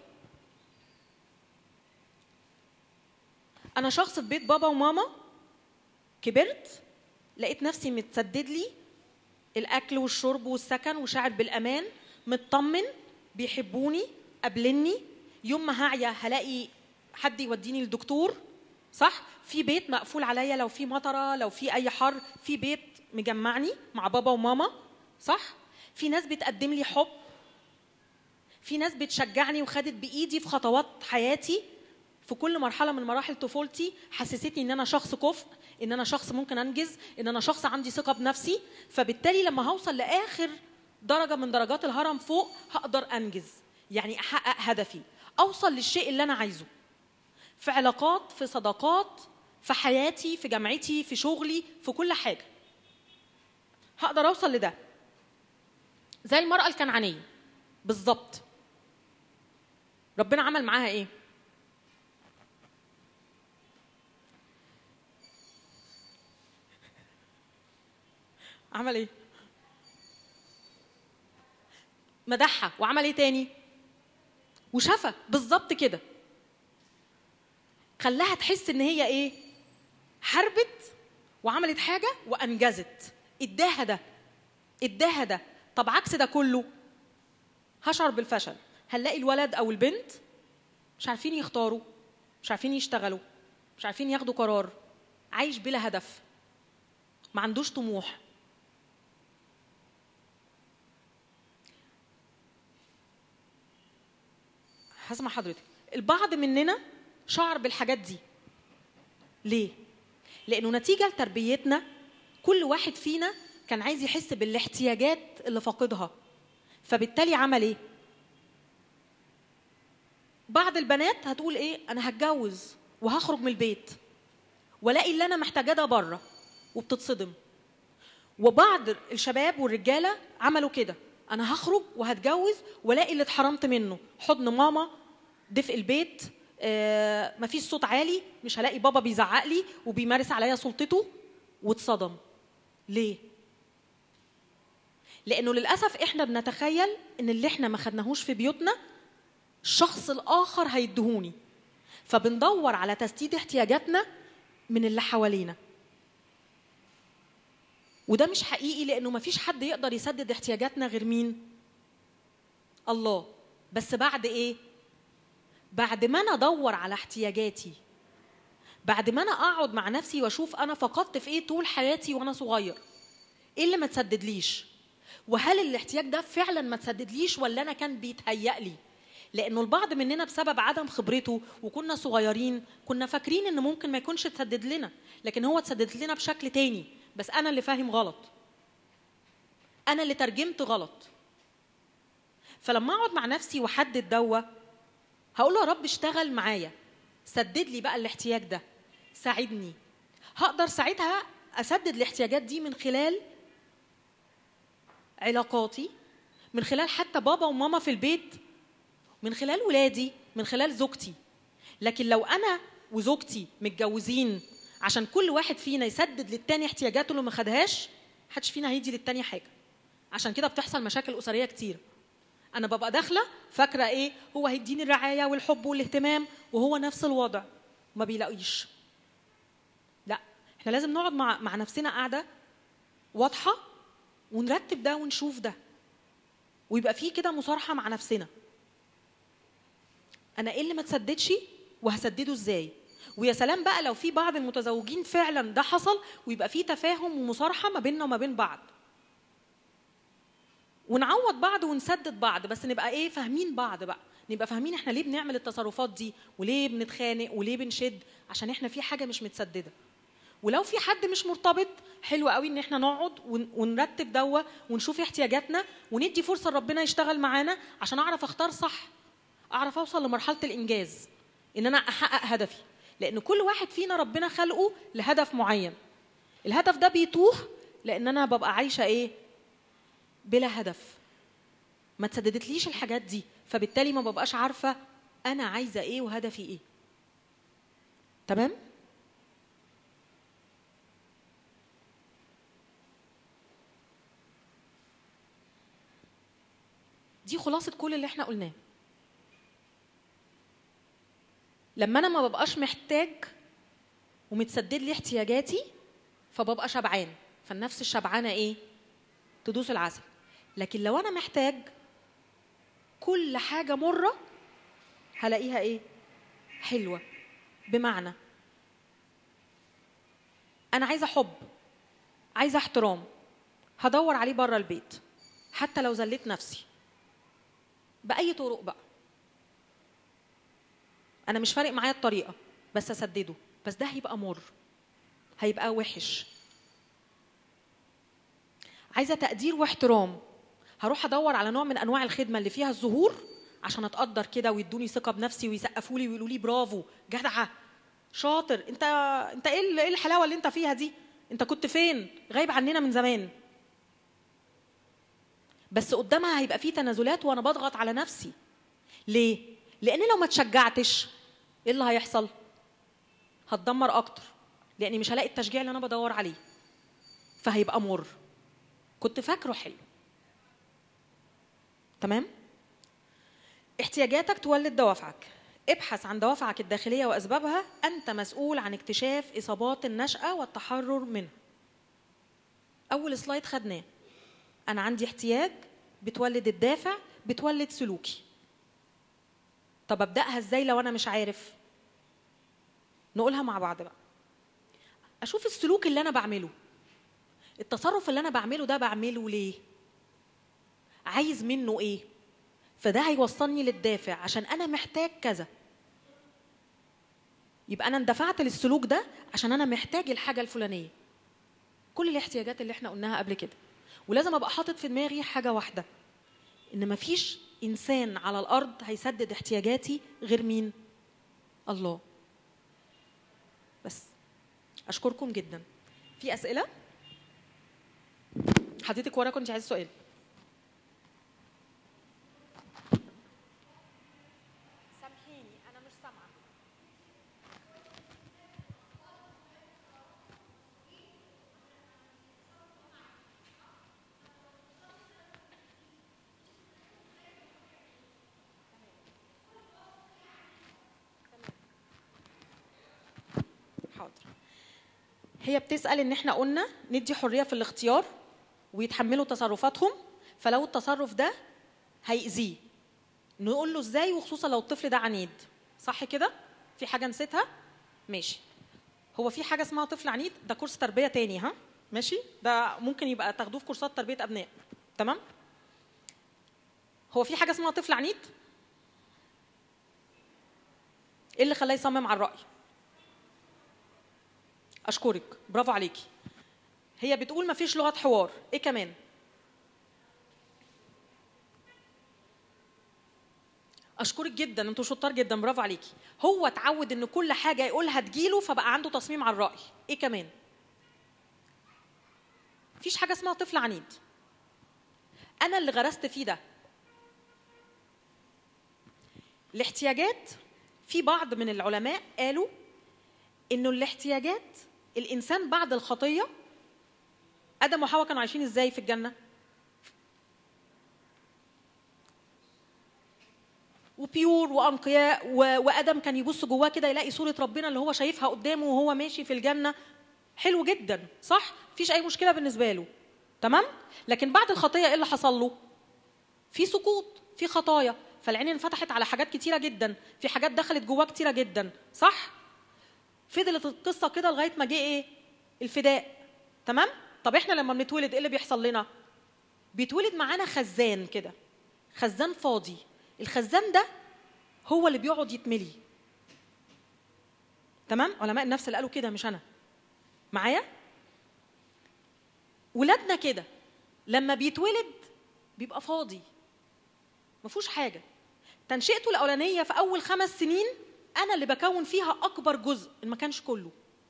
انا شخص في بيت بابا وماما كبرت لقيت نفسي متسدد لي الاكل والشرب والسكن وشاعر بالامان مطمن بيحبوني قابلني يوم ما هعيا هلاقي حد يوديني للدكتور صح في بيت مقفول عليا لو في مطره لو في اي حر في بيت مجمعني مع بابا وماما صح في ناس بتقدم لي حب في ناس بتشجعني وخدت بايدي في خطوات حياتي في كل مرحله من مراحل طفولتي حسستني ان انا شخص كفء ان انا شخص ممكن انجز ان انا شخص عندي ثقه بنفسي فبالتالي لما هوصل لاخر درجه من درجات الهرم فوق هقدر انجز يعني احقق هدفي اوصل للشيء اللي انا عايزه في علاقات في صداقات في حياتي في جامعتي في شغلي في كل حاجه هقدر اوصل لده زي المراه الكنعانيه بالظبط ربنا عمل معاها ايه عمل ايه مدحها وعمل ايه تاني وشفى بالظبط كده خلاها تحس ان هي ايه حاربت وعملت حاجه وانجزت اداها ده اداها ده طب عكس ده كله هشعر بالفشل هنلاقي الولد او البنت مش عارفين يختاروا مش عارفين يشتغلوا مش عارفين ياخدوا قرار عايش بلا هدف ما عندوش طموح هسمع حضرتك البعض مننا شعر بالحاجات دي ليه لانه نتيجه لتربيتنا كل واحد فينا كان عايز يحس بالاحتياجات اللي فاقدها فبالتالي عمل ايه بعض البنات هتقول ايه انا هتجوز وهخرج من البيت والاقي اللي انا محتاجاه ده بره وبتتصدم وبعض الشباب والرجاله عملوا كده انا هخرج وهتجوز والاقي اللي اتحرمت منه حضن ماما دفء البيت آه مفيش صوت عالي مش هلاقي بابا بيزعق لي وبيمارس عليا سلطته واتصدم ليه لانه للاسف احنا بنتخيل ان اللي احنا ما خدناهوش في بيوتنا الشخص الاخر هيدهوني فبندور على تسديد احتياجاتنا من اللي حوالينا وده مش حقيقي لانه ما فيش حد يقدر يسدد احتياجاتنا غير مين الله بس بعد ايه بعد ما انا ادور على احتياجاتي بعد ما انا اقعد مع نفسي واشوف انا فقدت في ايه طول حياتي وانا صغير ايه اللي ما تسددليش وهل الاحتياج ده فعلا ما تسددليش ولا انا كان بيتهيأ لي لانه البعض مننا بسبب عدم خبرته وكنا صغيرين كنا فاكرين ان ممكن ما يكونش تسدد لنا لكن هو تسدد لنا بشكل تاني بس انا اللي فاهم غلط انا اللي ترجمت غلط فلما اقعد مع نفسي واحدد دوا هقول له يا رب اشتغل معايا سدد لي بقى الاحتياج ده ساعدني هقدر ساعتها اسدد الاحتياجات دي من خلال علاقاتي من خلال حتى بابا وماما في البيت من خلال ولادي من خلال زوجتي لكن لو انا وزوجتي متجوزين عشان كل واحد فينا يسدد للتاني احتياجاته اللي ما خدهاش محدش فينا هيدي للتاني حاجه عشان كده بتحصل مشاكل اسريه كتير انا ببقى داخله فاكره ايه هو هيديني الرعايه والحب والاهتمام وهو نفس الوضع ما بيلاقيش لا احنا لازم نقعد مع مع نفسنا قاعده واضحه ونرتب ده ونشوف ده ويبقى في كده مصارحه مع نفسنا انا ايه اللي ما تسددش وهسدده ازاي ويا سلام بقى لو في بعض المتزوجين فعلا ده حصل ويبقى في تفاهم ومصارحه ما بيننا وما بين بعض ونعوض بعض ونسدد بعض بس نبقى ايه فاهمين بعض بقى نبقى فاهمين احنا ليه بنعمل التصرفات دي وليه بنتخانق وليه بنشد عشان احنا في حاجه مش متسدده ولو في حد مش مرتبط حلو قوي ان احنا نقعد ونرتب دوا ونشوف احتياجاتنا وندي فرصه لربنا يشتغل معانا عشان اعرف اختار صح اعرف اوصل لمرحله الانجاز ان انا احقق هدفي لان كل واحد فينا ربنا خلقه لهدف معين الهدف ده بيتوه لان انا ببقى عايشه ايه بلا هدف ما تسددتليش الحاجات دي فبالتالي ما ببقاش عارفه انا عايزه ايه وهدفي ايه تمام دي خلاصه كل اللي احنا قلناه لما انا ما ببقاش محتاج ومتسدد لي احتياجاتي فببقى شبعان فالنفس الشبعانه ايه تدوس العسل لكن لو انا محتاج كل حاجه مره هلاقيها ايه حلوه بمعنى انا عايزه حب عايزه احترام هدور عليه بره البيت حتى لو ذليت نفسي باي طرق بقى انا مش فارق معايا الطريقه بس اسدده بس ده هيبقى مر هيبقى وحش عايزه تقدير واحترام هروح ادور على نوع من انواع الخدمه اللي فيها الظهور عشان اتقدر كده ويدوني ثقه بنفسي ويسقفوا لي ويقولوا لي برافو جدعه شاطر انت انت ايه ال- ايه الحلاوه اللي انت فيها دي انت كنت فين غايب عننا من زمان بس قدامها هيبقى في تنازلات وانا بضغط على نفسي ليه لان لو ما اتشجعتش ايه اللي هيحصل هتدمر اكتر لاني مش هلاقي التشجيع اللي انا بدور عليه فهيبقى مر كنت فاكره حلو تمام احتياجاتك تولد دوافعك ابحث عن دوافعك الداخليه واسبابها انت مسؤول عن اكتشاف اصابات النشاه والتحرر منها اول سلايد خدناه انا عندي احتياج بتولد الدافع بتولد سلوكي طب ابداها ازاي لو انا مش عارف نقولها مع بعض بقى اشوف السلوك اللي انا بعمله التصرف اللي انا بعمله ده بعمله ليه عايز منه ايه فده هيوصلني للدافع عشان انا محتاج كذا يبقى انا اندفعت للسلوك ده عشان انا محتاج الحاجه الفلانيه كل الاحتياجات اللي احنا قلناها قبل كده ولازم ابقى حاطط في دماغي حاجه واحده ان مفيش انسان على الارض هيسدد احتياجاتي غير مين الله بس اشكركم جدا في اسئله حضرتك ورا كنت عايز سؤال سامحيني انا مش سامعه حاضر هي بتسأل إن إحنا قلنا ندي حرية في الاختيار ويتحملوا تصرفاتهم فلو التصرف ده هيأذيه نقول له إزاي وخصوصا لو الطفل ده عنيد صح كده؟ في حاجة نسيتها؟ ماشي هو في حاجة اسمها طفل عنيد ده كورس تربية تاني ها؟ ماشي؟ ده ممكن يبقى تاخدوه في كورسات تربية أبناء تمام؟ هو في حاجة اسمها طفل عنيد؟ ايه اللي خلاه يصمم على الرأي؟ اشكرك برافو عليكي هي بتقول ما فيش لغه حوار ايه كمان اشكرك جدا انتوا شطار جدا برافو عليكي هو اتعود ان كل حاجه يقولها تجيله فبقى عنده تصميم على الراي ايه كمان مفيش حاجه اسمها طفل عنيد انا اللي غرست فيه ده الاحتياجات في بعض من العلماء قالوا انه الاحتياجات الانسان بعد الخطيه ادم وحواء كانوا عايشين ازاي في الجنه وبيور وانقياء و- وادم كان يبص جواه كده يلاقي صوره ربنا اللي هو شايفها قدامه وهو ماشي في الجنه حلو جدا صح مفيش اي مشكله بالنسبه له تمام لكن بعد الخطيه ايه اللي حصل له في سقوط في خطايا فالعين انفتحت على حاجات كتيره جدا في حاجات دخلت جواه كتيره جدا صح فضلت القصه كده لغايه ما جه ايه الفداء تمام طب احنا لما بنتولد ايه اللي بيحصل لنا بيتولد معانا خزان كده خزان فاضي الخزان ده هو اللي بيقعد يتملي تمام علماء النفس اللي قالوا كده مش انا معايا ولادنا كده لما بيتولد بيبقى فاضي ما فيهوش حاجه تنشئته الاولانيه في اول خمس سنين انا اللي بكون فيها اكبر جزء ان ما كانش كله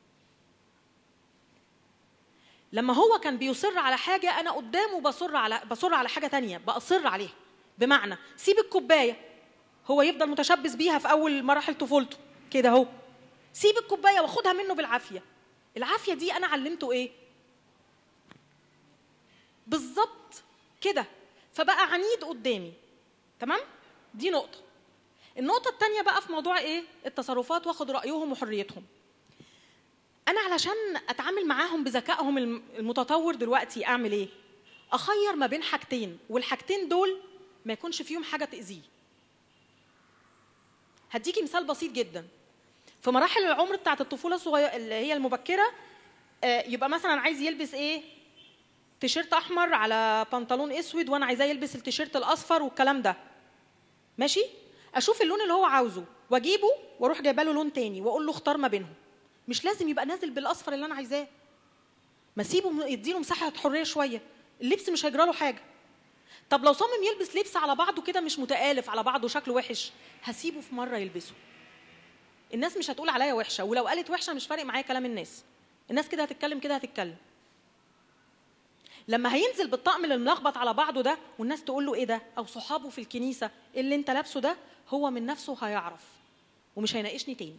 لما هو كان بيصر على حاجه انا قدامه بصر على بصر على حاجه تانية باصر عليها بمعنى سيب الكوبايه هو يفضل متشبث بيها في اول مراحل طفولته كده اهو سيب الكوبايه واخدها منه بالعافيه العافيه دي انا علمته ايه بالظبط كده فبقى عنيد قدامي تمام دي نقطه النقطه الثانيه بقى في موضوع ايه التصرفات واخد رايهم وحريتهم انا علشان اتعامل معاهم بذكائهم الم- المتطور دلوقتي اعمل ايه اخير ما بين حاجتين والحاجتين دول ما يكونش فيهم حاجه تاذيه هديكي مثال بسيط جدا في مراحل العمر بتاعت الطفوله الصغيره اللي هي المبكره آه، يبقى مثلا عايز يلبس ايه تيشيرت احمر على بنطلون اسود وانا عايزاه يلبس التيشيرت الاصفر والكلام ده ماشي اشوف اللون اللي هو عاوزه واجيبه واروح جايبه له لون تاني واقول له اختار ما بينهم مش لازم يبقى نازل بالاصفر اللي انا عايزاه ما سيبه يديله مساحه حريه شويه اللبس مش هيجرى له حاجه طب لو صمم يلبس لبس على بعضه كده مش متآلف على بعضه شكله وحش هسيبه في مره يلبسه الناس مش هتقول عليا وحشه ولو قالت وحشه مش فارق معايا كلام الناس الناس كده هتتكلم كده هتتكلم لما هينزل بالطقم اللي ملخبط على بعضه ده والناس تقول له ايه ده او صحابه في الكنيسه إيه اللي انت لابسه ده هو من نفسه هيعرف ومش هيناقشني تاني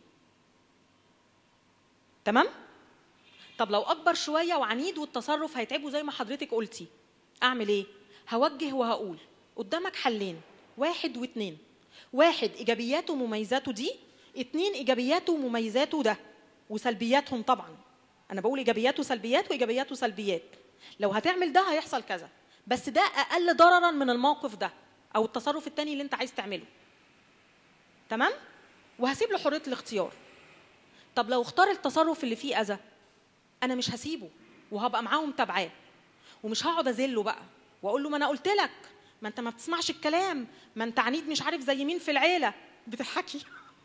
تمام طب لو اكبر شويه وعنيد والتصرف هيتعبه زي ما حضرتك قلتي اعمل ايه هوجه وهقول قدامك حلين واحد واثنين واحد ايجابياته ومميزاته دي اتنين ايجابياته ومميزاته ده وسلبياتهم طبعا انا بقول ايجابيات وسلبيات وايجابيات وسلبيات لو هتعمل ده هيحصل كذا بس ده اقل ضررا من الموقف ده او التصرف التاني اللي انت عايز تعمله تمام وهسيب له حريه الاختيار طب لو اختار التصرف اللي فيه اذى انا مش هسيبه وهبقى معاه متابعاه ومش هقعد اذله بقى واقول له ما انا قلت لك ما انت ما بتسمعش الكلام ما انت عنيد مش عارف زي مين في العيله بتضحكي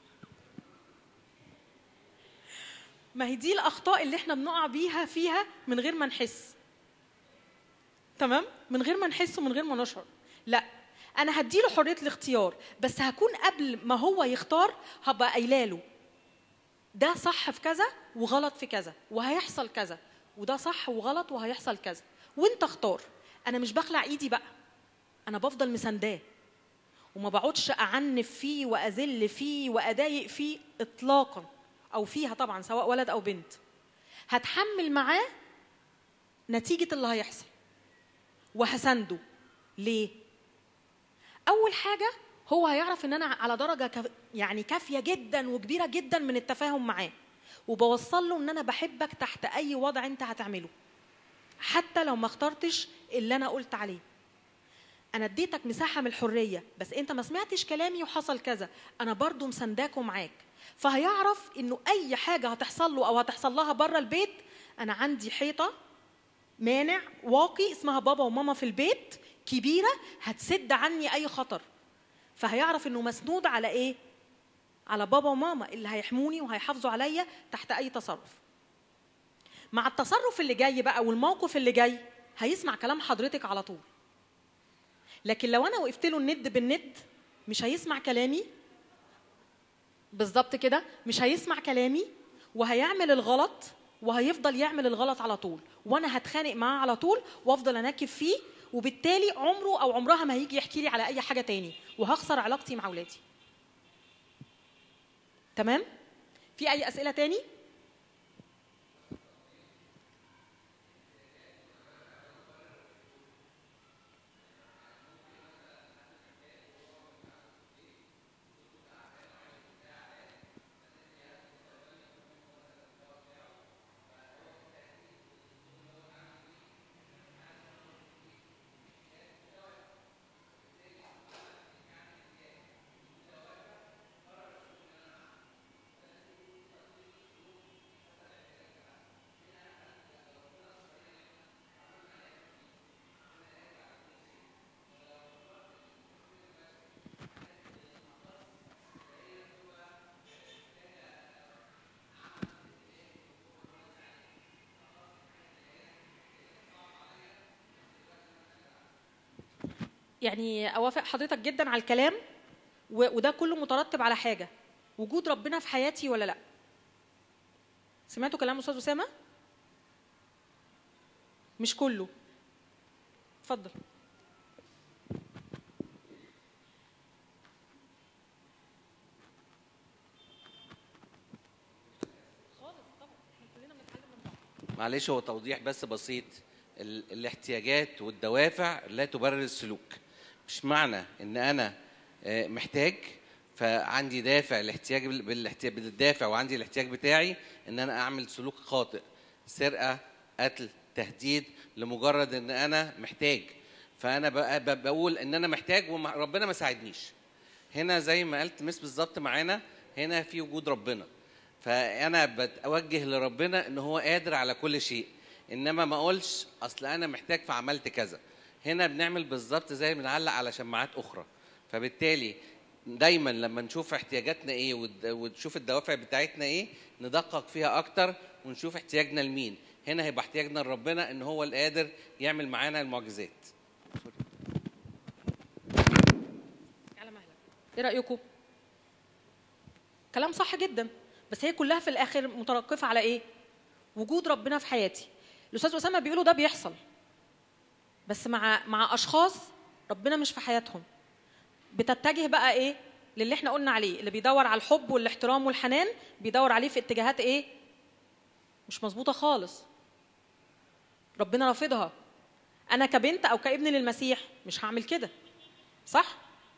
ما هي دي الاخطاء اللي احنا بنقع بيها فيها من غير ما نحس تمام من غير ما نحس ومن غير ما نشعر لا انا هديله حريه الاختيار بس هكون قبل ما هو يختار هبقى قايله له ده صح في كذا وغلط في كذا وهيحصل كذا وده صح وغلط وهيحصل كذا وانت اختار انا مش بخلع ايدي بقى انا بفضل مسانداه وما بقعدش اعنف فيه واذل فيه واضايق فيه اطلاقا او فيها طبعا سواء ولد او بنت هتحمل معاه نتيجه اللي هيحصل وهسنده ليه اول حاجه هو هيعرف ان انا على درجه كف... يعني كافيه جدا وكبيره جدا من التفاهم معاه وبوصل له ان انا بحبك تحت اي وضع انت هتعمله حتى لو ما اخترتش اللي انا قلت عليه انا اديتك مساحه من الحريه بس انت ما سمعتش كلامي وحصل كذا انا برضو مسانداك ومعاك فهيعرف انه اي حاجه هتحصل له او هتحصل لها بره البيت انا عندي حيطه مانع واقي اسمها بابا وماما في البيت كبيره هتسد عني اي خطر فهيعرف انه مسنود على ايه على بابا وماما اللي هيحموني وهيحافظوا عليا تحت اي تصرف مع التصرف اللي جاي بقى والموقف اللي جاي هيسمع كلام حضرتك على طول لكن لو انا وقفت له الند بالند مش هيسمع كلامي بالظبط كده مش هيسمع كلامي وهيعمل الغلط وهيفضل يعمل الغلط على طول وانا هتخانق معاه على طول وافضل انكب فيه وبالتالي عمره او عمرها ما هيجي يحكي لي على اي حاجه تاني وهخسر علاقتي مع اولادي تمام في اي اسئله تاني يعني اوافق حضرتك جدا على الكلام و- وده كله مترتب على حاجه وجود ربنا في حياتي ولا لا سمعتوا كلام استاذ اسامه مش كله اتفضل معلش هو توضيح بس بسيط ال- الاحتياجات والدوافع لا تبرر السلوك مش معنى ان انا آه، محتاج فعندي دافع الاحتياج بال- بالاحتياج بالدافع وعندي الاحتياج بتاعي ان انا اعمل سلوك خاطئ سرقه قتل تهديد لمجرد ان انا محتاج فانا بقى- ب- بقول ان انا محتاج وربنا ما ساعدنيش هنا زي ما قالت مس بالظبط معانا هنا في وجود ربنا فانا بتوجه لربنا ان هو قادر على كل شيء انما ما اقولش اصل انا محتاج فعملت كذا هنا بنعمل بالظبط زي بنعلق على شماعات اخرى فبالتالي دايما لما نشوف احتياجاتنا ايه ود- ونشوف الدوافع بتاعتنا ايه ندقق فيها اكتر ونشوف احتياجنا لمين هنا هيبقى احتياجنا لربنا ان هو القادر يعمل معانا المعجزات على مهلك ايه رايكم كلام صح جدا بس هي كلها في الاخر متوقفه على ايه وجود ربنا في حياتي الاستاذ اسامه بيقولوا ده بيحصل بس مع مع اشخاص ربنا مش في حياتهم بتتجه بقى ايه للي احنا قلنا عليه اللي بيدور على الحب والاحترام والحنان بيدور عليه في اتجاهات ايه مش مظبوطه خالص ربنا رافضها انا كبنت او كابن للمسيح مش هعمل كده صح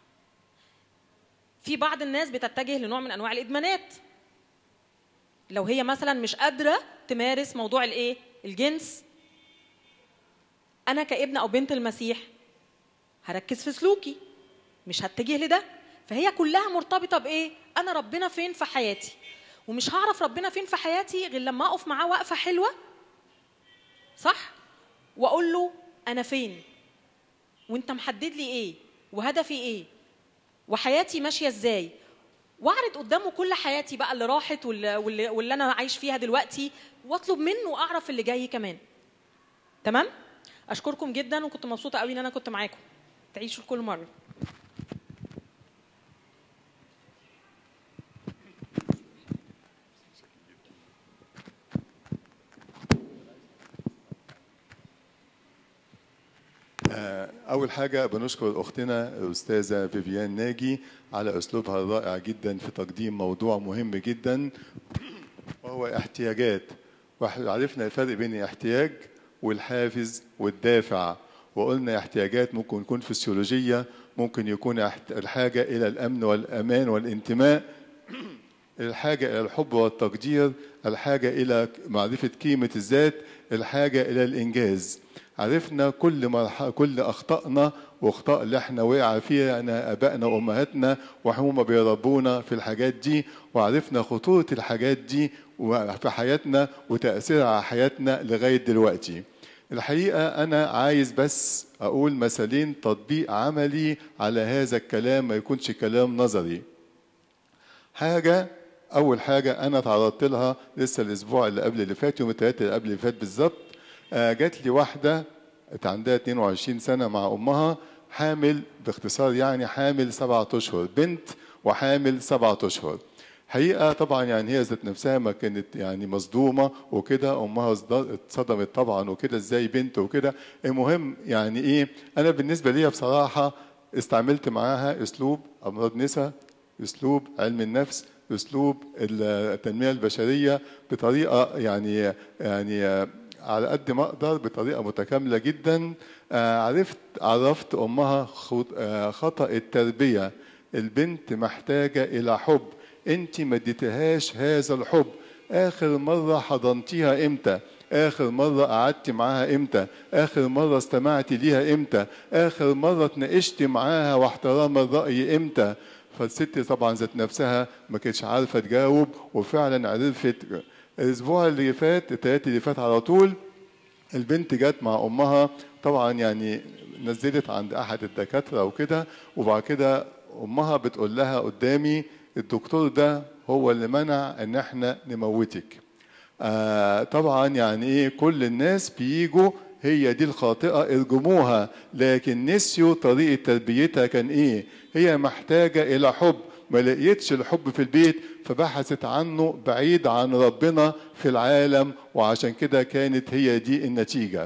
في بعض الناس بتتجه لنوع من انواع الادمانات لو هي مثلا مش قادره تمارس موضوع الايه الجنس انا كابن او بنت المسيح هركز في سلوكي مش هتجه لده فهي كلها مرتبطه بايه انا ربنا فين في حياتي ومش هعرف ربنا فين في حياتي غير لما اقف معاه وقفه حلوه صح واقول له انا فين وانت محدد لي ايه وهدفي ايه وحياتي ماشيه ازاي واعرض قدامه كل حياتي بقى اللي راحت واللي, واللي, واللي انا عايش فيها دلوقتي واطلب منه اعرف اللي جاي كمان تمام اشكركم جدا وكنت مبسوطه قوي ان انا كنت معاكم تعيشوا كل مره أول حاجة بنشكر أختنا الأستاذة فيفيان ناجي على أسلوبها الرائع جدا في تقديم موضوع مهم جدا وهو احتياجات وعرفنا الفرق بين الاحتياج والحافز والدافع وقلنا احتياجات ممكن تكون فسيولوجية ممكن يكون الحاجة إلى الأمن والأمان والانتماء الحاجة إلى الحب والتقدير الحاجة إلى معرفة قيمة الذات الحاجة إلى الإنجاز عرفنا كل مرح... كل اخطائنا واخطاء اللي احنا وقع فيها انا ابائنا وامهاتنا وهم بيربونا في الحاجات دي وعرفنا خطوره الحاجات دي في حياتنا وتاثيرها على حياتنا لغايه دلوقتي الحقيقه انا عايز بس اقول مثالين تطبيق عملي على هذا الكلام ما يكونش كلام نظري حاجه اول حاجه انا تعرضت لها لسه الاسبوع اللي قبل اللي فات يوم الثلاثاء اللي قبل اللي فات بالظبط جات لي واحدة عندها 22 سنة مع أمها حامل باختصار يعني حامل سبعة أشهر بنت وحامل سبعة أشهر حقيقة طبعا يعني هي ذات نفسها ما كانت يعني مصدومة وكده أمها اتصدمت طبعا وكده ازاي بنت وكده المهم يعني إيه أنا بالنسبة لي بصراحة استعملت معاها أسلوب أمراض نساء أسلوب علم النفس أسلوب التنمية البشرية بطريقة يعني يعني على قد ما اقدر بطريقه متكامله جدا عرفت عرفت امها خطا التربيه البنت محتاجه الى حب انت ما اديتهاش هذا الحب اخر مره حضنتيها امتى اخر مره قعدت معاها امتى اخر مره استمعتي ليها امتى اخر مره اتناقشت معاها واحترام الراي امتى فالست طبعا ذات نفسها ما كانتش عارفه تجاوب وفعلا عرفت الاسبوع اللي فات التلاتة اللي فات على طول البنت جت مع امها طبعا يعني نزلت عند احد الدكاتره وكده وبعد كده امها بتقول لها قدامي الدكتور ده هو اللي منع ان احنا نموتك آه طبعا يعني ايه كل الناس بيجوا هي دي الخاطئة ارجموها لكن نسيوا طريقة تربيتها كان ايه هي محتاجة الى حب ما لقيتش الحب في البيت فبحثت عنه بعيد عن ربنا في العالم وعشان كده كانت هي دي النتيجة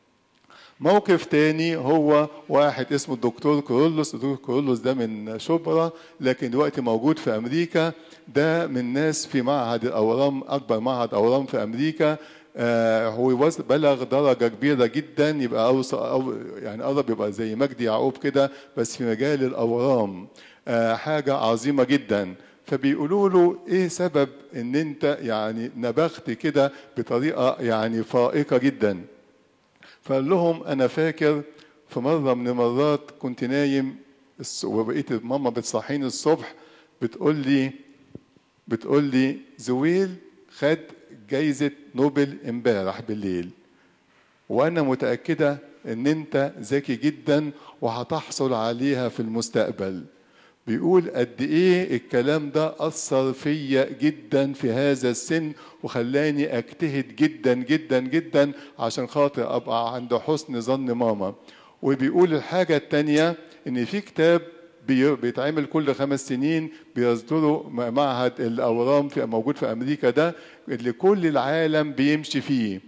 موقف تاني هو واحد اسمه الدكتور كورولوس الدكتور كورولوس ده من شبرا لكن دلوقتي موجود في امريكا ده من ناس في معهد الاورام اكبر معهد اورام في امريكا آه هو بلغ درجة كبيرة جدا يبقى أوصى أو يعني قرب يبقى زي مجدي يعقوب كده بس في مجال الأورام آه حاجة عظيمة جدا فبيقولوا له ايه سبب ان انت يعني نبغت كده بطريقه يعني فائقه جدا فقال لهم انا فاكر في مره من المرات كنت نايم وبقيت ماما بتصحيني الصبح بتقول لي بتقول لي زويل خد جايزه نوبل امبارح بالليل وانا متاكده ان انت ذكي جدا وهتحصل عليها في المستقبل بيقول قد ايه الكلام ده اثر فيا جدا في هذا السن وخلاني اجتهد جدا جدا جدا عشان خاطر ابقى عند حسن ظن ماما وبيقول الحاجه التانيه ان في كتاب بي- بيتعمل كل خمس سنين بيصدروا م- معهد الاورام في موجود في امريكا ده اللي كل العالم بيمشي فيه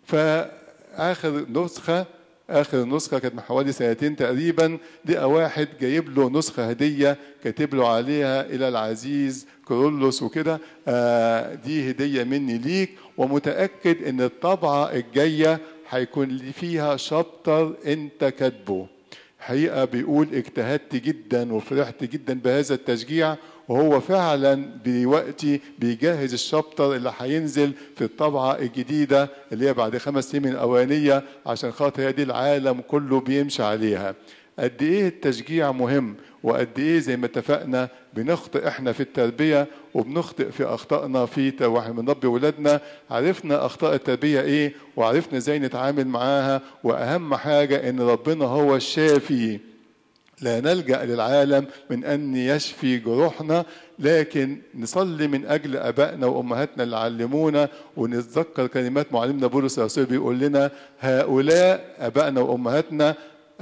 فاخر نسخه اخر نسخه كانت من حوالي سنتين تقريبا لقى واحد جايب له نسخه هديه كاتب له عليها الى العزيز كورولوس وكده آه دي هديه مني ليك ومتاكد ان الطبعه الجايه هيكون فيها شابتر انت كاتبه حقيقه بيقول اجتهدت جدا وفرحت جدا بهذا التشجيع وهو فعلا دلوقتي بيجهز الشابتر اللي هينزل في الطبعه الجديده اللي هي بعد خمس سنين من الاولانيه عشان خاطر هي دي العالم كله بيمشي عليها قد ايه التشجيع مهم وقد ايه زي ما اتفقنا بنخطئ احنا في التربيه وبنخطئ في اخطائنا في ت- واحنا بنربي ولادنا عرفنا اخطاء التربيه ايه وعرفنا ازاي نتعامل معاها واهم حاجه ان ربنا هو الشافي لا نلجا للعالم من ان يشفي جروحنا لكن نصلي من اجل ابائنا وامهاتنا اللي علمونا ونتذكر كلمات معلمنا بولس الرسول بيقول لنا هؤلاء ابائنا وامهاتنا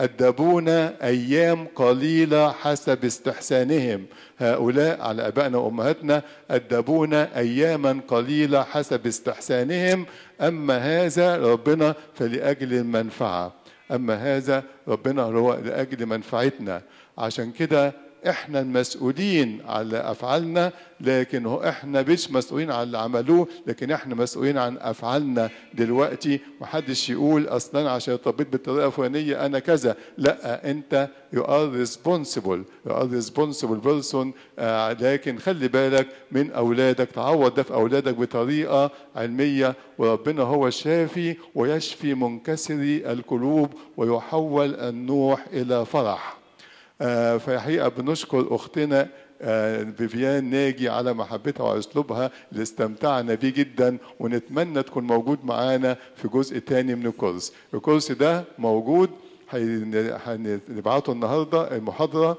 أدبونا أيام قليلة حسب استحسانهم هؤلاء على أبائنا وأمهاتنا أدبونا أياما قليلة حسب استحسانهم أما هذا ربنا فلأجل المنفعة أما هذا ربنا هو لأجل منفعتنا عشان كده احنا المسؤولين على افعالنا لكن هو احنا مش مسؤولين عن اللي عملوه لكن احنا مسؤولين عن افعالنا دلوقتي محدش يقول اصلا عشان ارتبيت بالطريقه الفلانيه انا كذا لا انت you are responsible you are responsible person آه لكن خلي بالك من اولادك تعوض ده في اولادك بطريقه علميه وربنا هو الشافي ويشفي منكسري القلوب ويحول النوح الى فرح آه، فحقيقة بنشكر أختنا آه، فيفيان ناجي على محبتها وأسلوبها اللي استمتعنا بيه جدا ونتمنى تكون موجود معانا في جزء تاني من الكورس الكورس ده موجود هن- هنبعته النهاردة المحاضرة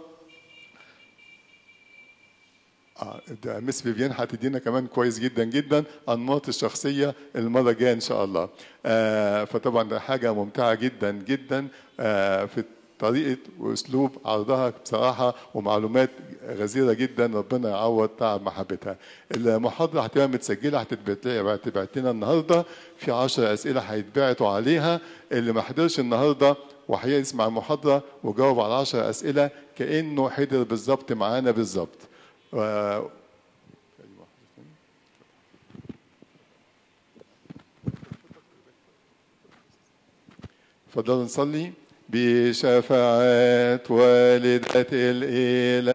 آه، ده مس فيفيان هتدينا كمان كويس جدا جدا انماط الشخصيه المره الجايه ان شاء الله آه فطبعا ده حاجه ممتعه جدا جدا آه في طريقه واسلوب عرضها بصراحه ومعلومات غزيره جدا ربنا يعوض تعب محبتها المحاضره هتبقى متسجله هتتبعت هتتبعت لنا النهارده في 10 اسئله هيتبعتوا عليها اللي ما حضرش النهارده وهيسمع المحاضره وجاوب على 10 اسئله كانه حضر بالظبط معانا بالظبط و- فضلوا نصلي بشفاعة والدة الإله